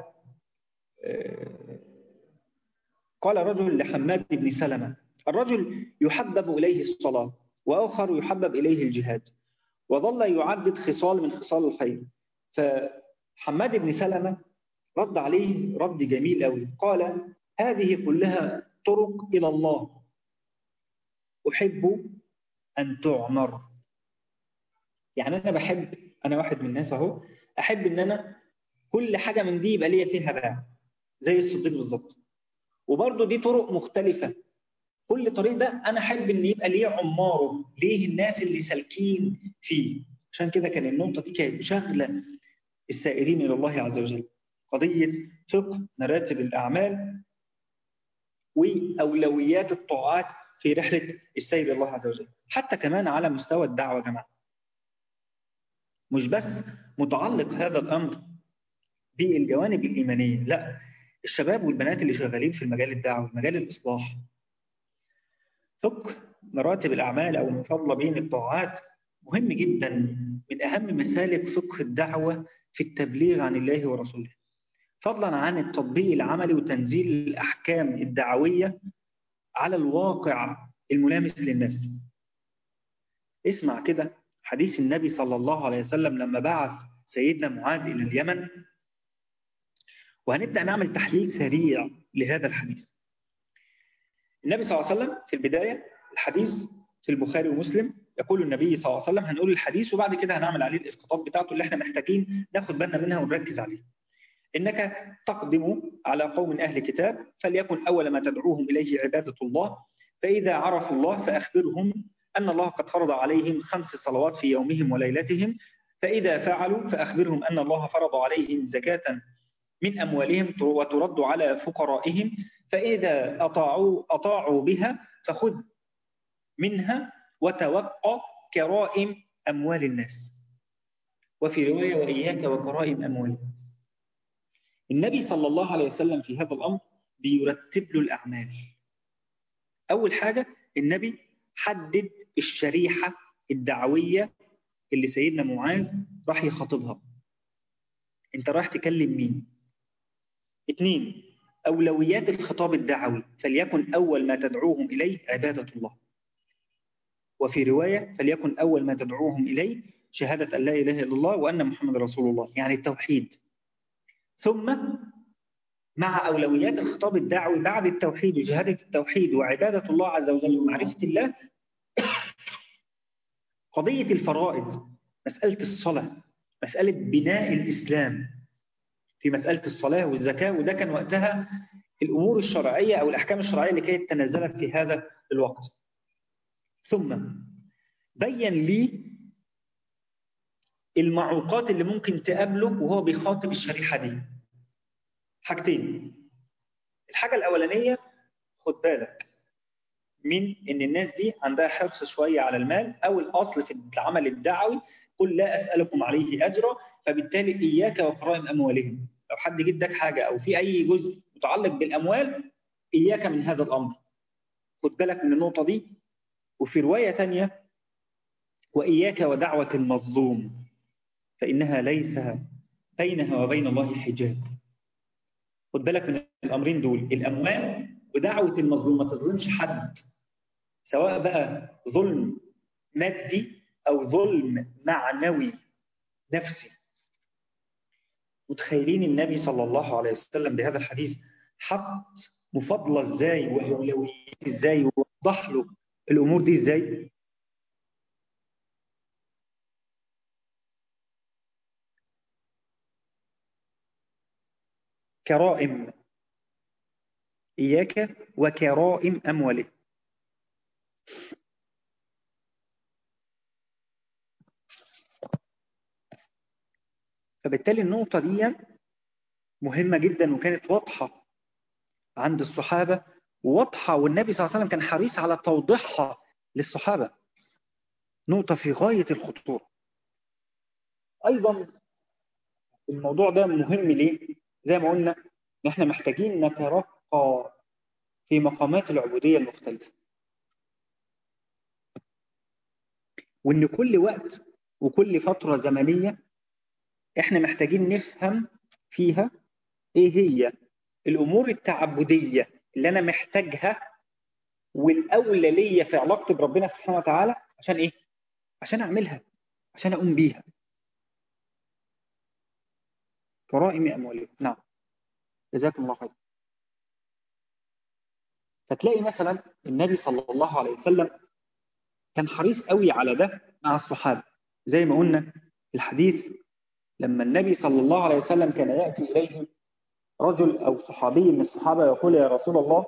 قال رجل لحماد بن سلمة الرجل يحبب إليه الصلاة وآخر يحبب إليه الجهاد وظل يعدد خصال من خصال الخير فحماد بن سلمة رد عليه رد جميل أوي قال هذه كلها طرق إلى الله أحب أن تعمر يعني أنا بحب أنا واحد من الناس أهو أحب إن أنا كل حاجة من دي يبقى ليا فيها باع زي الصديق بالظبط وبرضه دي طرق مختلفة كل طريق ده أنا أحب إن يبقى ليه عماره ليه الناس اللي سالكين فيه عشان كده كان النقطة دي كانت شغلة السائرين إلى الله عز وجل قضية فقه مراتب الأعمال وأولويات الطاعات في رحلة السير إلى الله عز وجل حتى كمان على مستوى الدعوة يا جماعة مش بس متعلق هذا الأمر بالجوانب الإيمانية لا الشباب والبنات اللي شغالين في المجال الدعوي مجال الإصلاح فقه مراتب الأعمال أو المفاضلة بين الطاعات مهم جدا من أهم مسالك فقه الدعوة في التبليغ عن الله ورسوله فضلا عن التطبيق العملي وتنزيل الأحكام الدعوية على الواقع الملامس للناس اسمع كده حديث النبي صلى الله عليه وسلم لما بعث سيدنا معاذ إلى اليمن وهنبدأ نعمل تحليل سريع لهذا الحديث النبي صلى الله عليه وسلم في البداية الحديث في البخاري ومسلم يقول النبي صلى الله عليه وسلم هنقول الحديث وبعد كده هنعمل عليه الاسقاطات بتاعته اللي احنا محتاجين ناخد بالنا منها ونركز عليها إنك تقدم على قوم أهل كتاب فليكن أول ما تدعوهم إليه عبادة الله فإذا عرفوا الله فأخبرهم أن الله قد فرض عليهم خمس صلوات في يومهم وليلتهم فإذا فعلوا فأخبرهم أن الله فرض عليهم زكاة من أموالهم وترد على فقرائهم فإذا أطاعوا, أطاعوا بها فخذ منها وتوقع كرائم أموال الناس وفي رواية وإياك وكرائم أموالهم النبي صلى الله عليه وسلم في هذا الأمر بيرتب له الأعمال أول حاجة النبي حدد الشريحة الدعوية اللي سيدنا معاذ راح يخاطبها انت راح تكلم مين اثنين أولويات الخطاب الدعوي فليكن أول ما تدعوهم إليه عبادة الله وفي رواية فليكن أول ما تدعوهم إليه شهادة أن لا إله إلا الله وأن محمد رسول الله يعني التوحيد ثم مع أولويات الخطاب الدعوي بعد التوحيد وشهادة التوحيد وعبادة الله عز وجل ومعرفة الله قضية الفرائض مسألة الصلاة مسألة بناء الإسلام في مسألة الصلاة والزكاة وده كان وقتها الأمور الشرعية أو الأحكام الشرعية اللي كانت تنزلت في هذا الوقت ثم بين لي المعوقات اللي ممكن تقابله وهو بيخاطب الشريحة دي حاجتين الحاجة الأولانية خد بالك من إن الناس دي عندها حرص شوية على المال أو الأصل في العمل الدعوي قل لا أسألكم عليه أجرا فبالتالي إياك وكرائم أموالهم لو حد جدك حاجة أو في أي جزء متعلق بالأموال إياك من هذا الأمر خد بالك من النقطة دي وفي رواية تانية وإياك ودعوة المظلوم فإنها ليس بينها وبين الله حجاب خد بالك من الأمرين دول الأموال ودعوة المظلوم ما تظلمش حد سواء بقى ظلم مادي أو ظلم معنوي نفسي متخيلين النبي صلى الله عليه وسلم بهذا الحديث حط مفاضلة ازاي وأولويات ازاي ووضح له الأمور دي ازاي كرائم إياك وكرائم أمواله فبالتالي النقطة دي مهمة جدا وكانت واضحة عند الصحابة واضحة والنبي صلى الله عليه وسلم كان حريص على توضيحها للصحابة نقطة في غاية الخطورة أيضا الموضوع ده مهم ليه؟ زي ما قلنا ان احنا محتاجين نترقى في مقامات العبودية المختلفة وان كل وقت وكل فترة زمنية احنا محتاجين نفهم فيها ايه هي الامور التعبدية اللي انا محتاجها والاولى ليا في علاقتي بربنا سبحانه وتعالى عشان ايه عشان اعملها عشان اقوم بيها كرائم أموالهم نعم جزاكم الله خير فتلاقي مثلا النبي صلى الله عليه وسلم كان حريص قوي على ده مع الصحابة زي ما قلنا في الحديث لما النبي صلى الله عليه وسلم كان يأتي إليه رجل أو صحابي من الصحابة يقول يا رسول الله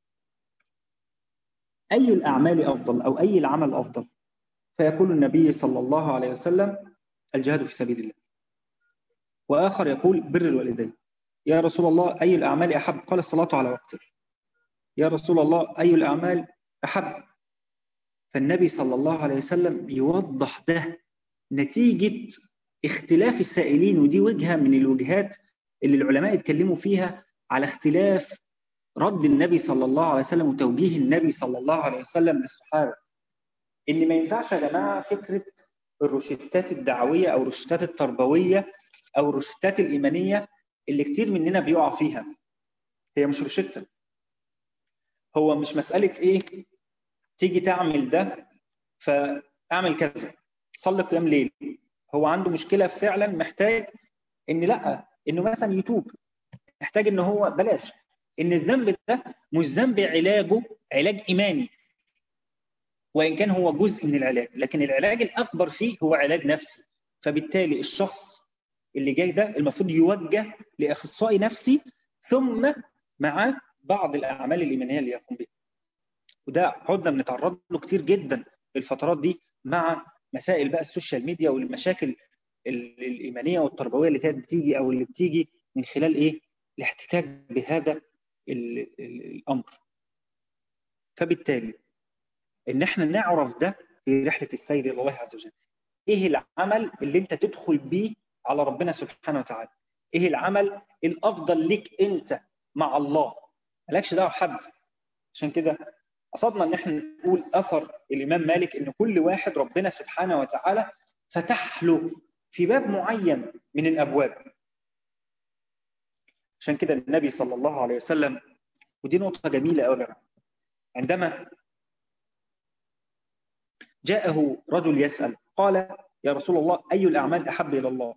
أي الأعمال أفضل أو أي العمل أفضل فيقول النبي صلى الله عليه وسلم الجهاد في سبيل الله وآخر يقول بر الوالدين يا رسول الله أي الأعمال أحب قال الصلاة على وقته يا رسول الله أي الأعمال أحب فالنبي صلى الله عليه وسلم يوضح ده نتيجة اختلاف السائلين ودي وجهة من الوجهات اللي العلماء اتكلموا فيها على اختلاف رد النبي صلى الله عليه وسلم وتوجيه النبي صلى الله عليه وسلم للصحابة إن ما ينفعش يا جماعة فكرة الروشتات الدعوية أو الروشتات التربوية أو الروشتات الإيمانية اللي كتير مننا بيقع فيها هي مش روشتة هو مش مسألة إيه تيجي تعمل ده فأعمل كذا صلي قيام ليل هو عنده مشكلة فعلا محتاج إن لأ إنه مثلا يتوب محتاج إن هو بلاش إن الذنب ده مش ذنب علاجه علاج إيماني وإن كان هو جزء من العلاج لكن العلاج الأكبر فيه هو علاج نفسي فبالتالي الشخص اللي جاي ده المفروض يوجه لأخصائي نفسي ثم مع بعض الأعمال الإيمانية اللي يقوم بها وده عدنا بنتعرض له كتير جدا في الفترات دي مع مسائل بقى السوشيال ميديا والمشاكل الإيمانية والتربوية اللي كانت بتيجي أو اللي بتيجي من خلال إيه الاحتكاك بهذا الأمر فبالتالي إن إحنا نعرف ده في رحلة السير إلى الله عز وجل إيه العمل اللي أنت تدخل بيه على ربنا سبحانه وتعالى إيه العمل الأفضل ليك أنت مع الله مالكش دعوة بحد عشان كده قصدنا ان احنا نقول اثر الامام مالك ان كل واحد ربنا سبحانه وتعالى فتح له في باب معين من الابواب عشان كده النبي صلى الله عليه وسلم ودي نقطه جميله قوي عندما جاءه رجل يسال قال يا رسول الله اي الاعمال احب الى الله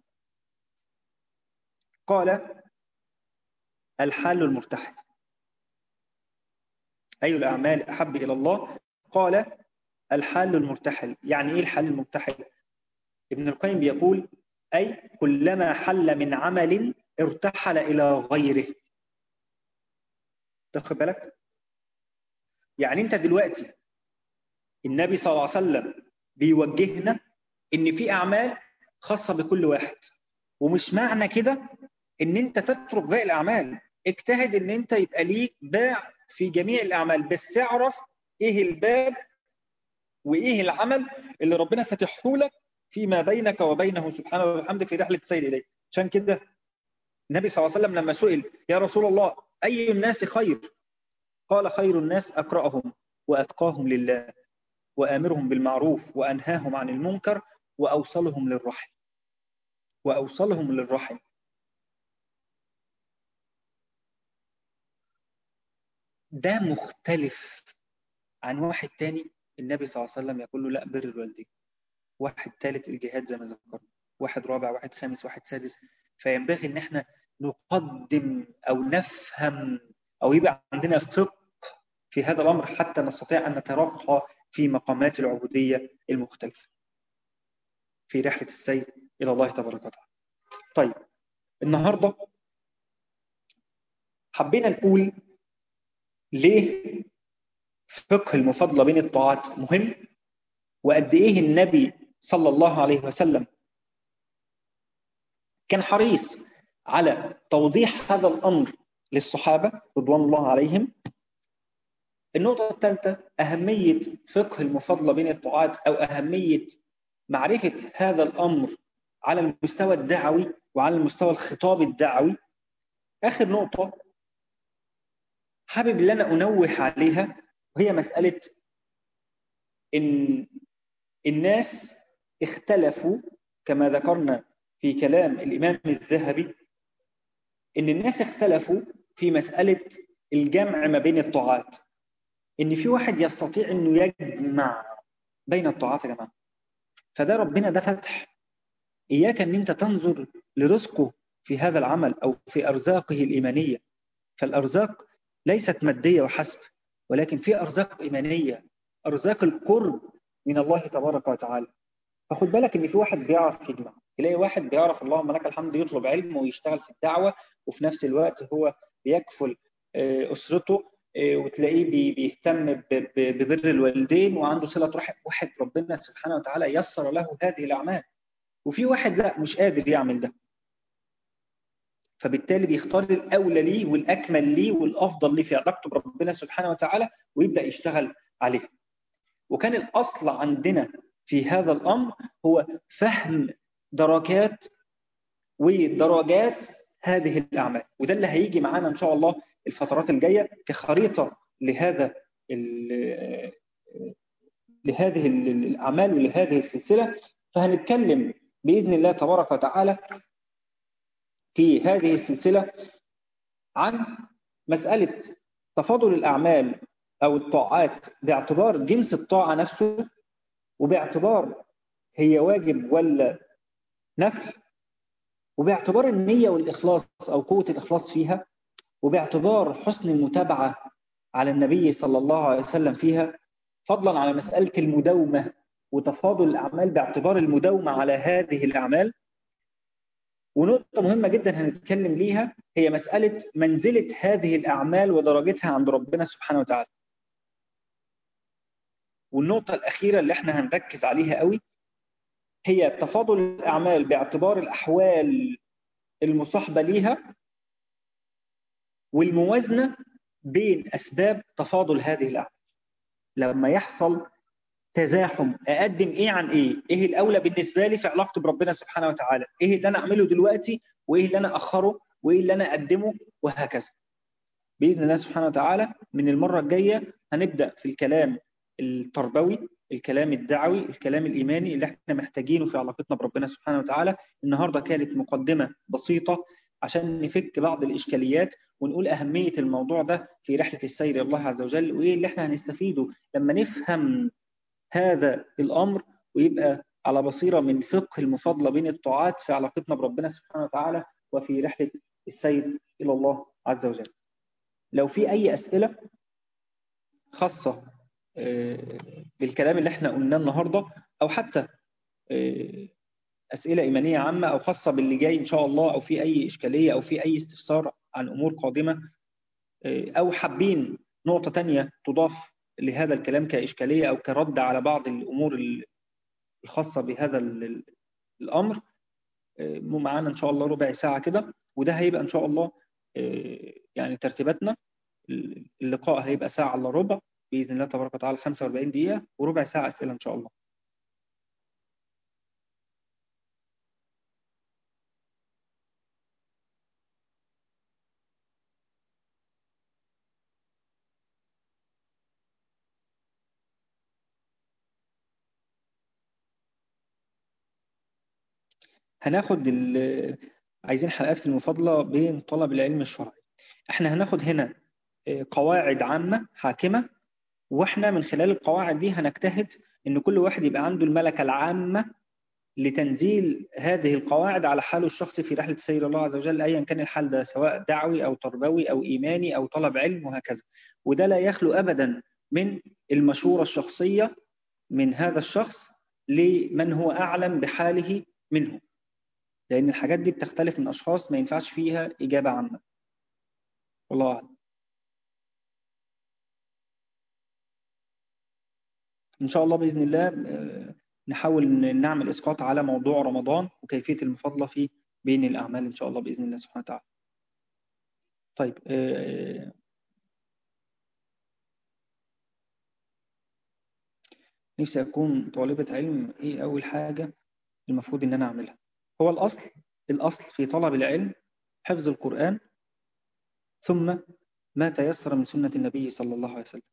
قال الحال المرتحل أي الأعمال أحب إلى الله قال الحال المرتحل يعني إيه الحال المرتحل ابن القيم بيقول أي كلما حل من عمل ارتحل إلى غيره تاخد بالك يعني أنت دلوقتي النبي صلى الله عليه وسلم بيوجهنا إن في أعمال خاصة بكل واحد ومش معنى كده إن أنت تترك باقي الأعمال اجتهد إن أنت يبقى ليك باع في جميع الأعمال بس اعرف إيه الباب وإيه العمل اللي ربنا فتحه لك فيما بينك وبينه سبحانه وبحمده في رحلة السير إليه عشان كده النبي صلى الله عليه وسلم لما سئل يا رسول الله أي الناس خير قال خير الناس أقرأهم وأتقاهم لله وآمرهم بالمعروف وأنهاهم عن المنكر وأوصلهم للرحم وأوصلهم للرحم ده مختلف عن واحد تاني النبي صلى الله عليه وسلم يقول له لا بر الوالدين واحد ثالث الجهاد زي ما ذكرنا واحد رابع واحد خامس واحد سادس فينبغي ان احنا نقدم او نفهم او يبقى عندنا فقه في هذا الامر حتى نستطيع ان نترقى في مقامات العبوديه المختلفه في رحله السير الى الله تبارك وتعالى. طيب النهارده حبينا نقول ليه فقه المفاضله بين الطاعات مهم وقد ايه النبي صلى الله عليه وسلم كان حريص على توضيح هذا الامر للصحابه رضوان الله عليهم النقطه الثالثه اهميه فقه المفاضله بين الطاعات او اهميه معرفه هذا الامر على المستوى الدعوي وعلى المستوى الخطاب الدعوي اخر نقطه حابب ان انا انوه عليها وهي مساله ان الناس اختلفوا كما ذكرنا في كلام الامام الذهبي ان الناس اختلفوا في مساله الجمع ما بين الطاعات ان في واحد يستطيع انه يجمع بين الطاعات يا جماعه فده ربنا ده فتح اياك ان انت تنظر لرزقه في هذا العمل او في ارزاقه الايمانيه فالارزاق ليست ماديه وحسب ولكن في ارزاق ايمانيه ارزاق القرب من الله تبارك وتعالى فخد بالك ان في واحد بيعرف يجمع تلاقي واحد بيعرف اللهم لك الحمد يطلب علم ويشتغل في الدعوه وفي نفس الوقت هو بيكفل اسرته وتلاقيه بيهتم ببر الوالدين وعنده صله رحم واحد ربنا سبحانه وتعالى يسر له هذه الاعمال وفي واحد لا مش قادر يعمل ده فبالتالي بيختار الاولى ليه والاكمل ليه والافضل ليه في علاقته بربنا سبحانه وتعالى ويبدا يشتغل عليه وكان الاصل عندنا في هذا الامر هو فهم دركات ودرجات هذه الاعمال وده اللي هيجي معانا ان شاء الله الفترات الجايه كخريطه لهذا لهذه الاعمال ولهذه السلسله فهنتكلم باذن الله تبارك وتعالى في هذه السلسله عن مساله تفاضل الاعمال او الطاعات باعتبار جنس الطاعه نفسه وباعتبار هي واجب ولا نفل وباعتبار النية والإخلاص أو قوة الإخلاص فيها وباعتبار حسن المتابعة على النبي صلى الله عليه وسلم فيها فضلا على مسألة المداومة وتفاضل الأعمال باعتبار المداومة على هذه الأعمال ونقطة مهمة جدا هنتكلم ليها هي مسألة منزلة هذه الأعمال ودرجتها عند ربنا سبحانه وتعالى والنقطة الأخيرة اللي احنا هنركز عليها قوي هي تفاضل الأعمال باعتبار الأحوال المصاحبة ليها والموازنة بين أسباب تفاضل هذه الأعمال لما يحصل تزاحم أقدم إيه عن إيه إيه الأولى بالنسبة لي في علاقتي بربنا سبحانه وتعالى إيه اللي أنا أعمله دلوقتي وإيه اللي أنا أخره وإيه اللي أنا أقدمه وهكذا بإذن الله سبحانه وتعالى من المرة الجاية هنبدأ في الكلام التربوي الكلام الدعوي الكلام الإيماني اللي احنا محتاجينه في علاقتنا بربنا سبحانه وتعالى النهاردة كانت مقدمة بسيطة عشان نفك بعض الإشكاليات ونقول أهمية الموضوع ده في رحلة السير إلى الله عز وجل وإيه اللي احنا هنستفيده لما نفهم هذا الأمر ويبقى على بصيرة من فقه المفاضلة بين الطاعات في علاقتنا بربنا سبحانه وتعالى وفي رحلة السير إلى الله عز وجل لو في أي أسئلة خاصة بالكلام اللي احنا قلناه النهاردة أو حتى أسئلة إيمانية عامة أو خاصة باللي جاي إن شاء الله أو في أي إشكالية أو في أي استفسار عن أمور قادمة أو حابين نقطة تانية تضاف لهذا الكلام كإشكالية أو كرد على بعض الأمور الخاصة بهذا الأمر معانا إن شاء الله ربع ساعة كده وده هيبقى إن شاء الله يعني ترتيباتنا اللقاء هيبقى ساعة إلا ربع بإذن الله تبارك وتعالى 45 دقيقة وربع ساعة أسئلة إن شاء الله هناخد عايزين حلقات في المفاضلة بين طلب العلم الشرعي احنا هناخد هنا قواعد عامة حاكمة واحنا من خلال القواعد دي هنجتهد ان كل واحد يبقى عنده الملكة العامة لتنزيل هذه القواعد على حاله الشخصي في رحلة سير الله عز وجل أيا كان الحال ده سواء دعوي أو تربوي أو إيماني أو طلب علم وهكذا وده لا يخلو أبدا من المشورة الشخصية من هذا الشخص لمن هو أعلم بحاله منه لأن الحاجات دي بتختلف من أشخاص ما ينفعش فيها إجابة عامة والله أعلم إن شاء الله بإذن الله نحاول نعمل إسقاط على موضوع رمضان وكيفية المفاضلة في بين الأعمال إن شاء الله بإذن الله سبحانه وتعالى طيب نفسي أكون طالبة علم إيه أول حاجة المفروض إن أنا أعملها هو الأصل الأصل في طلب العلم حفظ القرآن ثم ما تيسر من سنة النبي صلى الله عليه وسلم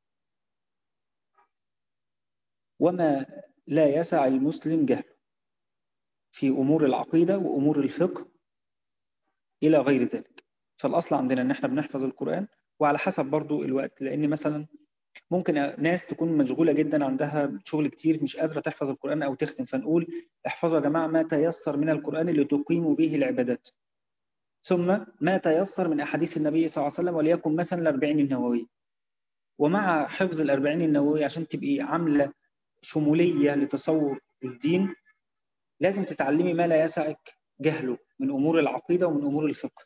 وما لا يسع المسلم جهل في أمور العقيدة وأمور الفقه إلى غير ذلك فالأصل عندنا أن احنا بنحفظ القرآن وعلى حسب برضو الوقت لأن مثلا ممكن ناس تكون مشغولة جدا عندها شغل كتير مش قادرة تحفظ القرآن أو تختم فنقول احفظوا يا جماعة ما تيسر من القرآن لتقيموا به العبادات ثم ما تيسر من أحاديث النبي صلى الله عليه وسلم وليكن مثلا الأربعين النووي ومع حفظ الأربعين النووي عشان تبقي عاملة شمولية لتصور الدين لازم تتعلمي ما لا يسعك جهله من أمور العقيدة ومن أمور الفقه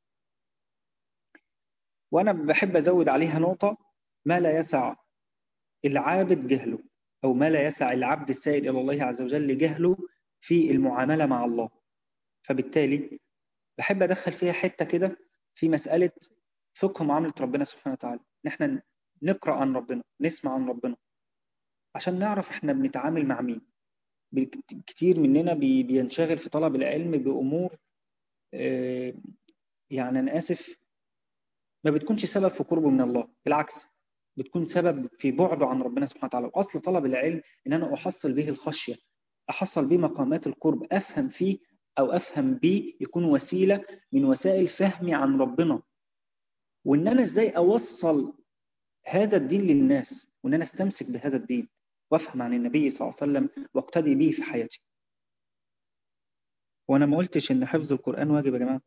وأنا بحب أزود عليها نقطة ما لا يسع العابد جهله أو ما لا يسع العبد السائل إلى الله عز وجل جهله في المعاملة مع الله فبالتالي بحب أدخل فيها حتة كده في مسألة فقه معاملة ربنا سبحانه وتعالى نحن نقرأ عن ربنا نسمع عن ربنا عشان نعرف احنا بنتعامل مع مين كتير مننا بينشغل في طلب العلم بأمور يعني أنا آسف ما بتكونش سبب في قربه من الله بالعكس بتكون سبب في بعده عن ربنا سبحانه وتعالى وأصل طلب العلم إن أنا أحصل به الخشية أحصل به مقامات القرب أفهم فيه أو أفهم به يكون وسيلة من وسائل فهمي عن ربنا وإن أنا إزاي أوصل هذا الدين للناس وإن أنا استمسك بهذا الدين وافهم عن النبي صلى الله عليه وسلم واقتدي به في حياتي وأنا ما قلتش إن حفظ القرآن واجب يا جماعة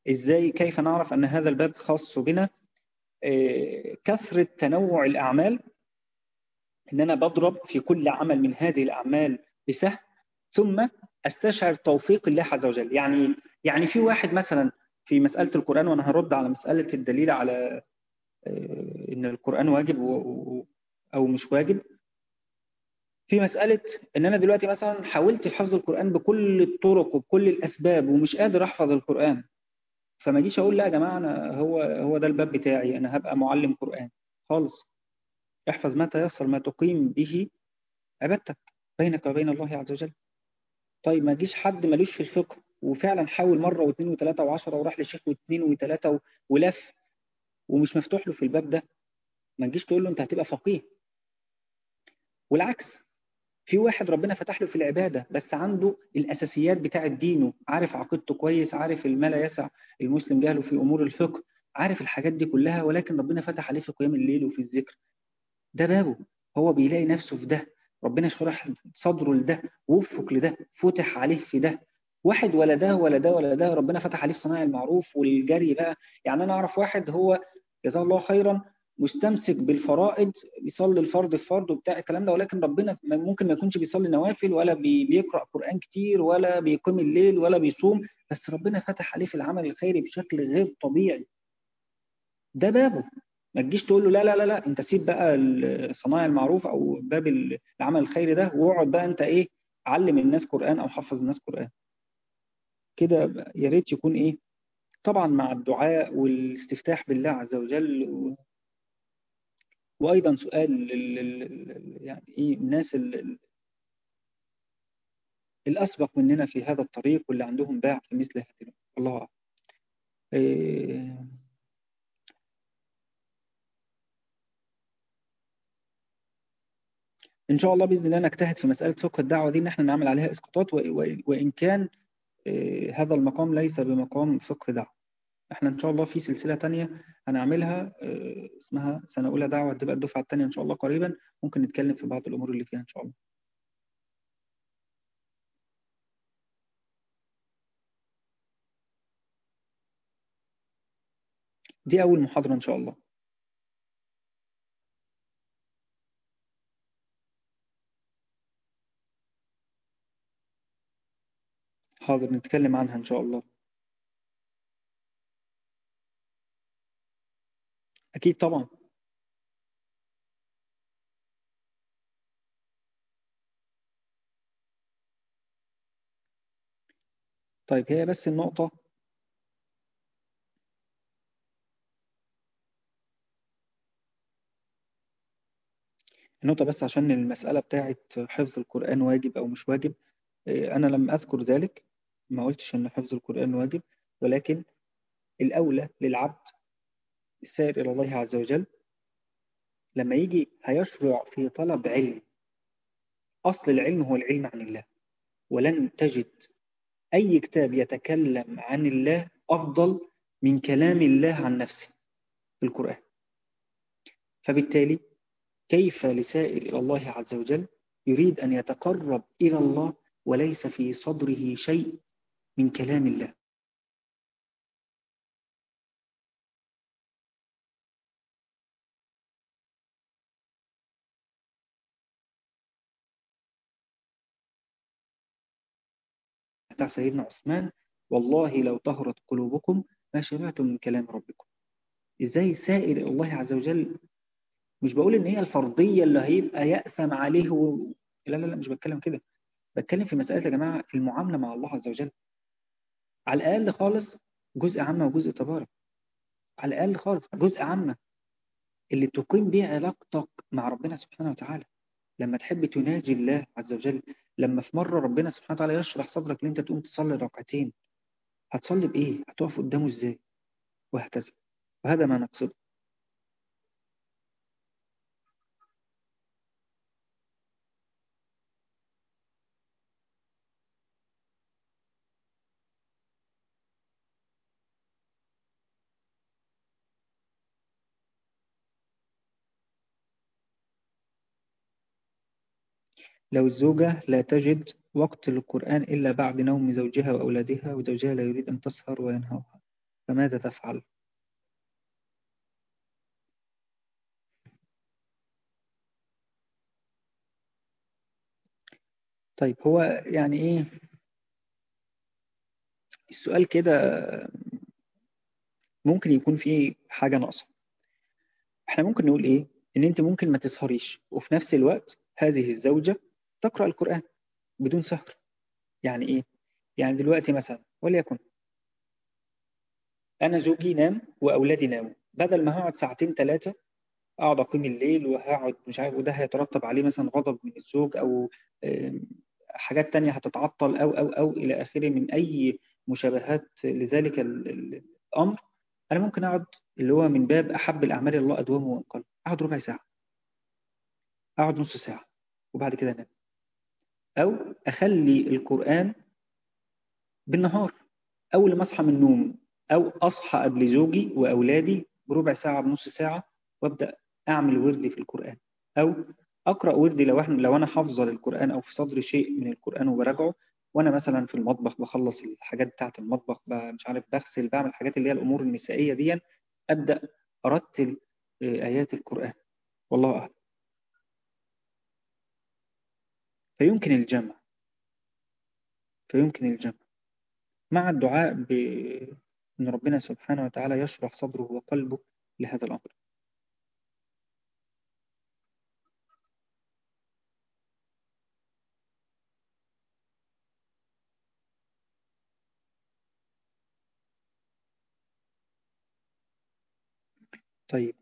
إزاي كيف نعرف أن هذا الباب خاص بنا كثرة تنوع الأعمال إن أنا بضرب في كل عمل من هذه الأعمال بسهم ثم أستشعر توفيق الله عز وجل يعني يعني في واحد مثلا في مسألة القرآن وأنا هرد على مسألة الدليل على إن القرآن واجب أو مش واجب في مسألة إن أنا دلوقتي مثلا حاولت في حفظ القرآن بكل الطرق وبكل الأسباب ومش قادر أحفظ القرآن فما جيش أقول لا يا جماعة أنا هو هو ده الباب بتاعي أنا هبقى معلم قرآن خالص احفظ ما تيسر ما تقيم به عبادتك بينك وبين الله عز وجل طيب ما جيش حد ملوش في الفقه وفعلا حاول مرة واثنين وثلاثة وعشرة وراح لشيخ واثنين وثلاثة ولف ومش مفتوح له في الباب ده ما تجيش تقول له انت هتبقى فقيه والعكس في واحد ربنا فتح له في العبادة بس عنده الأساسيات بتاعة دينه عارف عقيدته كويس عارف ما لا يسع المسلم جهله في أمور الفقه عارف الحاجات دي كلها ولكن ربنا فتح عليه في قيام الليل وفي الذكر ده بابه هو بيلاقي نفسه في ده ربنا شرح صدره لده ووفق لده فتح عليه في ده واحد ولا ده ولا ده ولا ده ربنا فتح عليه صناع المعروف والجري بقى يعني أنا أعرف واحد هو جزاه الله خيرا مستمسك بالفرائض بيصلي الفرض الفرض وبتاع الكلام ده ولكن ربنا ممكن ما يكونش بيصلي نوافل ولا بيقرأ قرآن كتير ولا بيقيم الليل ولا بيصوم بس ربنا فتح عليه في العمل الخيري بشكل غير طبيعي ده بابه ما تجيش تقول له لا لا لا لا انت سيب بقى صنايع المعروف او باب العمل الخيري ده واقعد بقى انت ايه علم الناس قرآن او حفظ الناس قرآن كده يا ريت يكون ايه طبعا مع الدعاء والاستفتاح بالله عز وجل و... وايضا سؤال لل... يعني ايه الناس ال... الاسبق مننا في هذا الطريق واللي عندهم باع في مثل هذه الله أعلم إيه... إن شاء الله بإذن الله نجتهد في مسألة فقه الدعوة دي إن احنا نعمل عليها إسقاطات وإن كان هذا المقام ليس بمقام فقه دعوة احنا إن شاء الله في سلسلة تانية هنعملها اسمها سنة أولى دعوة تبقى الدفعة التانية إن شاء الله قريبا ممكن نتكلم في بعض الأمور اللي فيها إن شاء الله دي أول محاضرة إن شاء الله حاضر نتكلم عنها إن شاء الله أكيد طبعا طيب هي بس النقطة النقطة بس عشان المسألة بتاعت حفظ القرآن واجب أو مش واجب أنا لم أذكر ذلك ما قلتش أن حفظ القرآن واجب ولكن الأولى للعبد السائر إلى الله عز وجل لما يجي هيشرع في طلب علم أصل العلم هو العلم عن الله ولن تجد أي كتاب يتكلم عن الله أفضل من كلام الله عن نفسه في القرآن فبالتالي كيف لسائر إلى الله عز وجل يريد أن يتقرب إلى الله وليس في صدره شيء من كلام الله بتاع سيدنا عثمان والله لو طهرت قلوبكم ما شبعتم من كلام ربكم ازاي سائل الله عز وجل مش بقول ان هي الفرضية اللي هيبقى يأثم عليه و... لا لا لا مش بتكلم كده بتكلم في مسألة يا جماعة المعاملة مع الله عز وجل على الأقل خالص جزء عامة وجزء تبارك على الأقل خالص جزء عامة اللي تقيم بيه علاقتك مع ربنا سبحانه وتعالى لما تحب تناجي الله عز وجل لما في مرة ربنا سبحانه وتعالى يشرح صدرك ان انت تقوم تصلي ركعتين هتصلي بإيه؟ هتقف قدامه ازاي؟ وهكذا وهذا ما نقصده لو الزوجة لا تجد وقت للقرآن إلا بعد نوم زوجها وأولادها وزوجها لا يريد أن تسهر وينهوها فماذا تفعل طيب هو يعني ايه السؤال كده ممكن يكون فيه حاجة ناقصة احنا ممكن نقول ايه ان انت ممكن ما تسهريش وفي نفس الوقت هذه الزوجة تقرأ القرآن بدون سهر يعني ايه يعني دلوقتي مثلا وليكن انا زوجي نام واولادي ناموا بدل ما هقعد ساعتين ثلاثة اقعد اقيم الليل وهقعد مش عارف وده هيترتب عليه مثلا غضب من الزوج او حاجات تانية هتتعطل او او او الى اخره من اي مشابهات لذلك الامر انا ممكن اقعد اللي هو من باب احب الاعمال الله ادومه وانقل اقعد ربع ساعة اقعد نص ساعة وبعد كده انام او اخلي القرآن بالنهار اول ما اصحى من النوم او اصحى قبل زوجي واولادي بربع ساعة بنص ساعة وابدا اعمل وردي في القرآن او اقرا وردي لو احنا لو انا حافظه للقرآن او في صدري شيء من القرآن وبراجعه وانا مثلا في المطبخ بخلص الحاجات بتاعه المطبخ مش عارف بغسل بعمل الحاجات اللي هي الامور النسائيه دي ابدا ارتل ايات القرآن والله اعلم فيمكن الجمع فيمكن الجمع مع الدعاء بأن ربنا سبحانه وتعالى يشرح صدره وقلبه لهذا الأمر طيب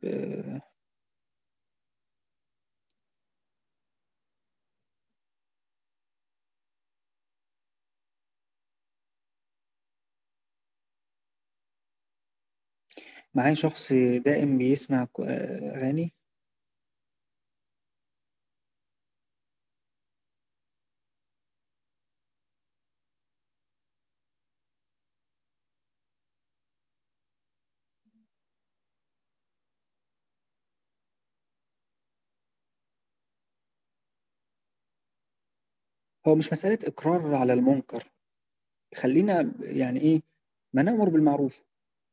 معايا شخص دائم بيسمع أغاني هو مش مسألة إقرار على المنكر خلينا يعني إيه ما نأمر بالمعروف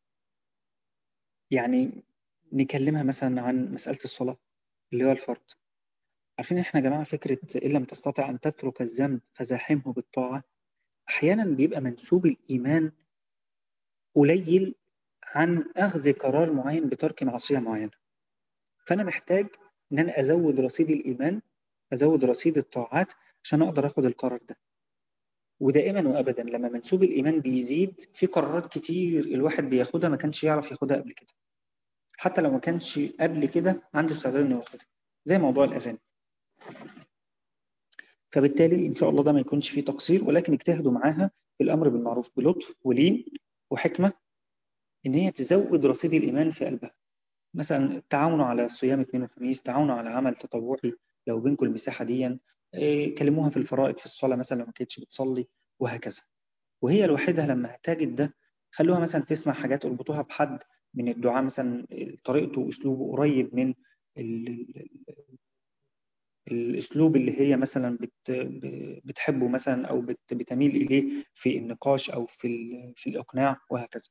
يعني نكلمها مثلا عن مسألة الصلاة اللي هو الفرض عارفين احنا يا جماعة فكرة إن لم تستطع أن تترك الذنب فزاحمه بالطاعة أحيانا بيبقى منسوب الإيمان قليل عن أخذ قرار معين بترك معصية معينة فأنا محتاج إن أنا أزود رصيد الإيمان أزود رصيد الطاعات عشان أقدر أخذ القرار ده ودائما وأبدا لما منسوب الإيمان بيزيد في قرارات كتير الواحد بياخدها ما كانش يعرف ياخدها قبل كده حتى لو ما كانش قبل كده عنده استعداد إنه ياخدها زي موضوع الأذان فبالتالي إن شاء الله ده ما يكونش فيه تقصير ولكن اجتهدوا معاها في الأمر بالمعروف بلطف ولين وحكمة إن هي تزود رصيد الإيمان في قلبها مثلا تعاونوا على صيام اثنين وخميس تعاونوا على عمل تطوعي لو بينكم المساحة دي كلموها في الفرائض في الصلاة مثلا لو ما كانتش بتصلي وهكذا وهي لوحدها لما هتجد ده خلوها مثلا تسمع حاجات اربطوها بحد من الدعاء مثلا طريقته واسلوبه قريب من الاسلوب اللي هي مثلا بت بتحبه مثلا او بتميل اليه في النقاش او في في الاقناع وهكذا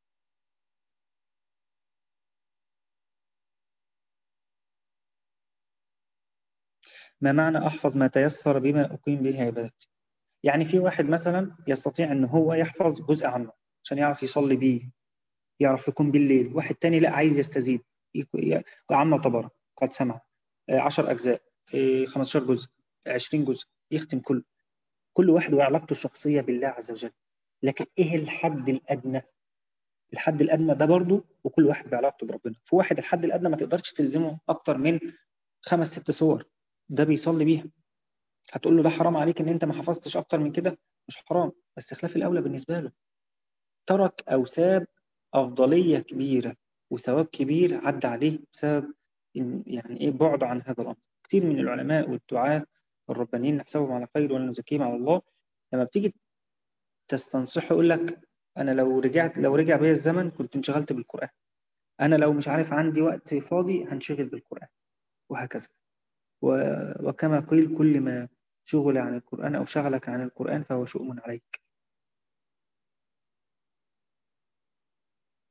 ما معنى أحفظ ما تيسر بما أقيم به عبادتي يعني في واحد مثلا يستطيع أن هو يحفظ جزء عنه عشان يعرف يصلي بيه يعرف يكون بالليل واحد تاني لا عايز يستزيد عم تبارك قد سمع 10 أجزاء 15 جزء 20 جزء يختم كله كل واحد وعلاقته الشخصية بالله عز وجل لكن إيه الحد الأدنى الحد الأدنى ده برضه وكل واحد بعلاقته بربنا في واحد الحد الأدنى ما تقدرش تلزمه أكتر من خمس ست صور ده بيصلي بيها هتقول له ده حرام عليك ان انت ما حفظتش اكتر من كده مش حرام بس خلاف الاولى بالنسبه له ترك او ساب افضليه كبيره وثواب كبير عدى عليه بسبب يعني ايه بعد عن هذا الامر كثير من العلماء والدعاة الربانيين نحسبهم على خير ولا نزكيهم على الله لما بتيجي تستنصحه يقول لك انا لو رجعت لو رجع بيا الزمن كنت انشغلت بالقران انا لو مش عارف عندي وقت فاضي هنشغل بالقران وهكذا وكما قيل كل ما شغل عن القرآن أو شغلك عن القرآن فهو شؤم عليك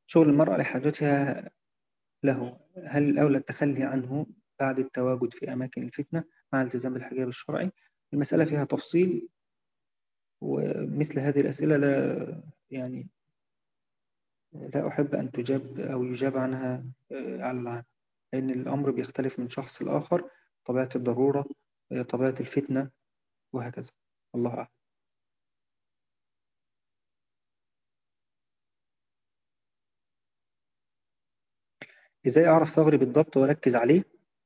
شغل المرأة لحاجتها له هل الأولى التخلي عنه بعد التواجد في أماكن الفتنة مع التزام بالحجاب الشرعي المسألة فيها تفصيل ومثل هذه الأسئلة لا يعني لا أحب أن تجاب أو يجاب عنها آه، على العام لأن الأمر بيختلف من شخص لآخر طبيعة الضرورة آه، طبيعة الفتنة وهكذا الله أعلم إزاي أعرف ثغري بالضبط وأركز عليه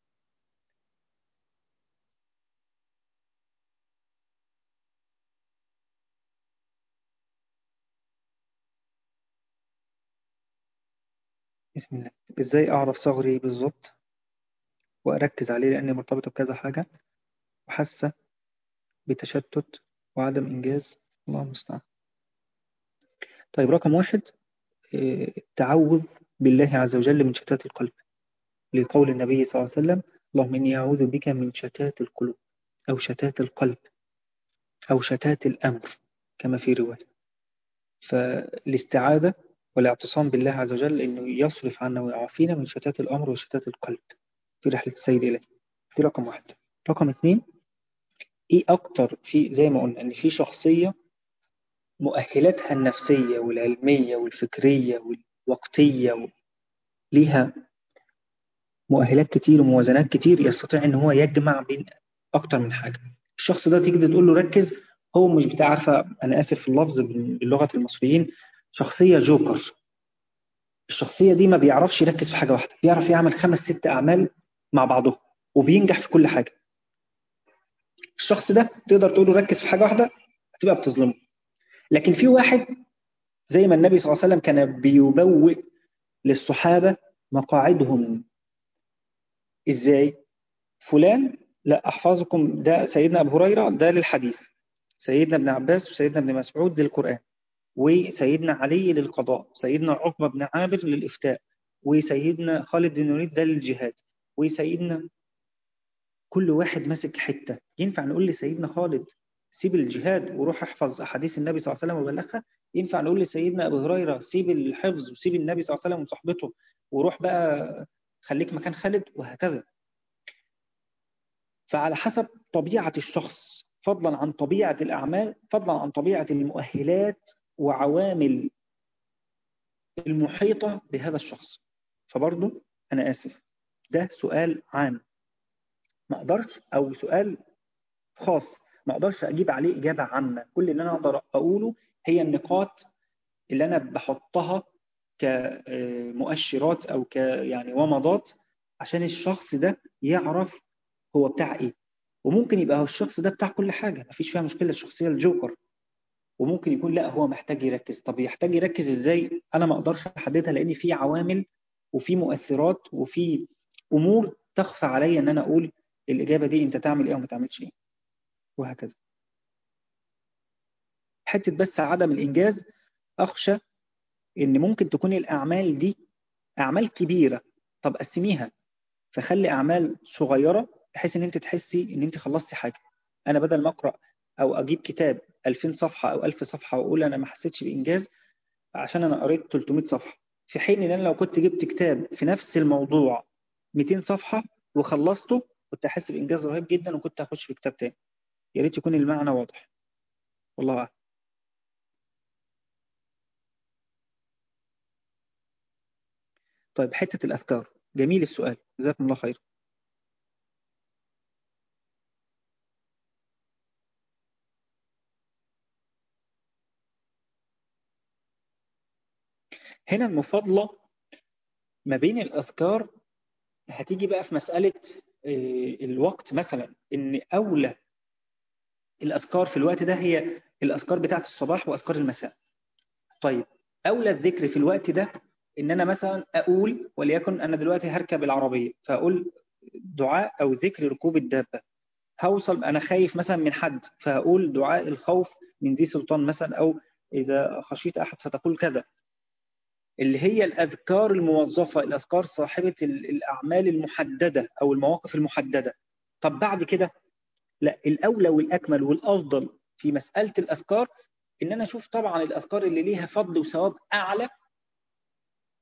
بسم الله إزاي أعرف ثغري بالضبط وأركز عليه لأني مرتبطة بكذا حاجة وحاسة بتشتت وعدم إنجاز الله المستعان طيب رقم واحد آه، التعوذ بالله عز وجل من شتات القلب لقول النبي صلى الله عليه وسلم اللهم إني أعوذ بك من شتات القلوب أو شتات القلب أو شتات الأمر كما في رواية فالاستعاذة والاعتصام بالله عز وجل إنه يصرف عنا ويعافينا من شتات الأمر وشتات القلب في رحلة السير إليه دي رقم واحد رقم اثنين إيه أكتر في زي ما قلنا إن في شخصية مؤهلاتها النفسية والعلمية والفكرية والوقتية ليها مؤهلات كتير وموازنات كتير يستطيع ان هو يجمع بين اكتر من حاجة الشخص ده تيجي تقول له ركز هو مش بتاع عارفة انا اسف في اللفظ باللغة المصريين شخصية جوكر الشخصية دي ما بيعرفش يركز في حاجة واحدة بيعرف يعمل خمس ست اعمال مع بعضهم وبينجح في كل حاجة الشخص ده تقدر تقول له ركز في حاجة واحدة هتبقى بتظلمه لكن في واحد زي ما النبي صلى الله عليه وسلم كان بيبوئ للصحابة مقاعدهم ازاي فلان لا احفظكم ده سيدنا ابو هريره ده للحديث سيدنا ابن عباس وسيدنا ابن مسعود للقران وسيدنا علي للقضاء سيدنا عقبه بن عامر للافتاء وسيدنا خالد بن الوليد ده للجهاد وسيدنا كل واحد ماسك حته ينفع نقول لسيدنا خالد سيب الجهاد وروح احفظ احاديث النبي صلى الله عليه وسلم وبلغها ينفع نقول لسيدنا ابو هريره سيب الحفظ وسيب النبي صلى الله عليه وسلم وصحبته وروح بقى خليك مكان خالد وهكذا فعلى حسب طبيعة الشخص فضلا عن طبيعة الأعمال فضلا عن طبيعة المؤهلات وعوامل المحيطة بهذا الشخص فبرضه أنا آسف ده سؤال عام ما أقدرش أو سؤال خاص ما أقدرش أجيب عليه إجابة عامة كل اللي أنا أقدر أقوله هي النقاط اللي أنا بحطها كمؤشرات أو ك يعني ومضات عشان الشخص ده يعرف هو بتاع إيه وممكن يبقى هو الشخص ده بتاع كل حاجة مفيش فيها مشكلة الشخصية الجوكر وممكن يكون لا هو محتاج يركز طب يحتاج يركز ازاي انا ما اقدرش احددها لان في عوامل وفي مؤثرات وفي امور تخفى عليا ان انا اقول الاجابه دي انت تعمل ايه وما تعملش ايه وهكذا حته بس عدم الانجاز اخشى ان ممكن تكون الاعمال دي اعمال كبيره طب قسميها فخلي اعمال صغيره بحيث ان انت تحسي ان انت خلصتي حاجه انا بدل ما اقرا او اجيب كتاب 2000 صفحه او 1000 صفحه واقول انا ما حسيتش بانجاز عشان انا قريت 300 صفحه في حين ان انا لو كنت جبت كتاب في نفس الموضوع 200 صفحه وخلصته كنت احس بانجاز رهيب جدا وكنت هخش في كتاب تاني يا ريت يكون المعنى واضح والله اعلم طيب حتة الأذكار جميل السؤال جزاكم الله خير هنا المفاضلة ما بين الأذكار هتيجي بقى في مسألة آه، الوقت مثلا إن أولى الأذكار في الوقت ده هي الأذكار بتاعة الصباح وأذكار المساء طيب أولى الذكر في الوقت ده ان انا مثلا اقول وليكن انا دلوقتي هركب العربيه فاقول دعاء او ذكر ركوب الدابه هوصل انا خايف مثلا من حد فاقول دعاء الخوف من ذي سلطان مثلا او اذا خشيت احد فتقول كذا اللي هي الاذكار الموظفه الاذكار صاحبه الاعمال المحدده او المواقف المحدده طب بعد كده لا الاولى والاكمل والافضل في مساله الاذكار ان انا اشوف طبعا الاذكار اللي ليها فضل وثواب اعلى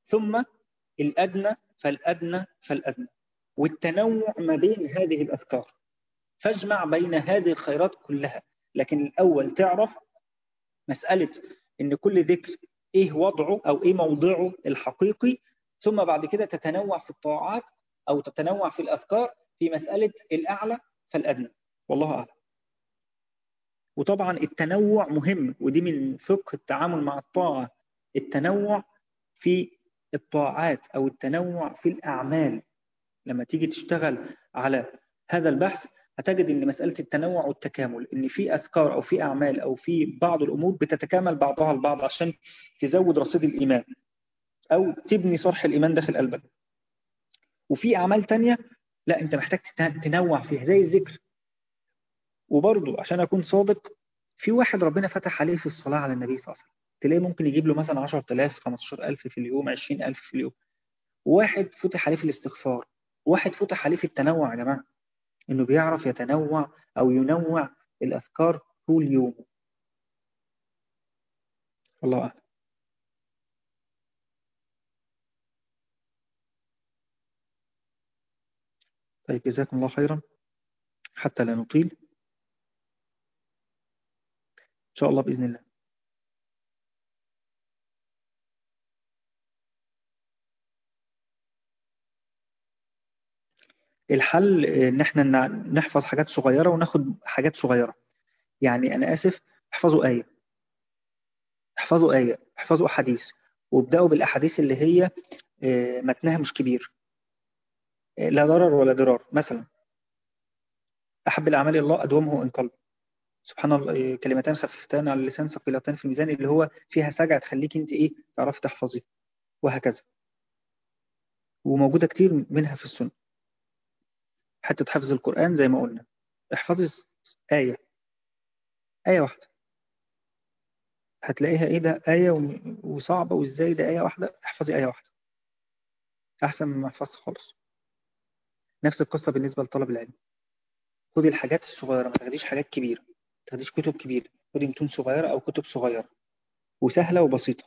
ثم الأدنى فالأدنى فالأدنى والتنوع ما بين هذه الأذكار فاجمع بين هذه الخيرات كلها لكن الأول تعرف مسألة إن كل ذكر إيه وضعه أو إيه موضعه الحقيقي ثم بعد كده تتنوع في الطاعات أو تتنوع في الأذكار في مسألة الأعلى فالأدنى والله أعلم وطبعا التنوع مهم ودي من فقه التعامل مع الطاعة التنوع في الطاعات أو التنوع في الأعمال لما تيجي تشتغل على هذا البحث هتجد ان مسألة التنوع والتكامل ان في أذكار أو في أعمال أو في بعض الأمور بتتكامل بعضها البعض عشان تزود رصيد الإيمان أو تبني صرح الإيمان داخل قلبك وفي أعمال تانية لا أنت محتاج تنوع فيها زي الذكر وبرضه عشان أكون صادق في واحد ربنا فتح عليه في الصلاة على النبي صلى الله عليه وسلم تلاقيه ممكن يجيب له مثلا 10000 15000 في اليوم 20000 في اليوم واحد فتح عليه في الاستغفار واحد فتح عليه في التنوع يا جماعة انه بيعرف يتنوع او ينوع الاذكار طول يومه الله اعلم طيب جزاكم الله خيرا حتى لا نطيل إن شاء الله بإذن الله الحل ان احنا نحفظ حاجات صغيرة وناخد حاجات صغيرة يعني انا اسف احفظوا آية احفظوا آية احفظوا احاديث وابدأوا بالاحاديث اللي هي متنها مش كبير لا ضرر ولا ضرار مثلا احب الاعمال الله ادومه ان قلب سبحان الله كلمتان خفيفتان على اللسان ثقيلتان في الميزان اللي هو فيها سجع تخليك انت ايه تعرفي تحفظي وهكذا وموجودة كتير منها في السنة حتى تحفظ القرآن زي ما قلنا احفظي آية آية واحدة هتلاقيها ايه ده آية وصعبة وازاي ده آية واحدة احفظي آية واحدة أحسن من ما احفظت خالص نفس القصة بالنسبة لطلب العلم خدي الحاجات الصغيرة ما تاخديش حاجات كبيرة ما تاخديش كتب كبيرة خدي متون صغيرة أو كتب صغيرة وسهلة وبسيطة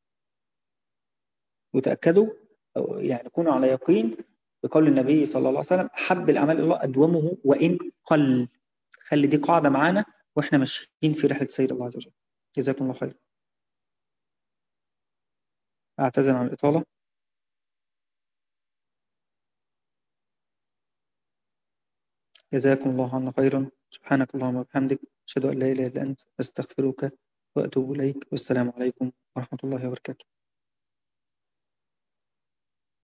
وتأكدوا أو يعني كونوا على يقين بقول النبي صلى الله عليه وسلم حب الأعمال الله أدومه وإن قل خلي دي قاعدة معانا وإحنا ماشيين في رحلة سير الله عز وجل جزاكم الله خير أعتذر عن الإطالة جزاكم الله عنا خيرا سبحانك اللهم وبحمدك أشهد أن لا إله إلا أنت أستغفرك وأتوب إليك والسلام عليكم ورحمة الله وبركاته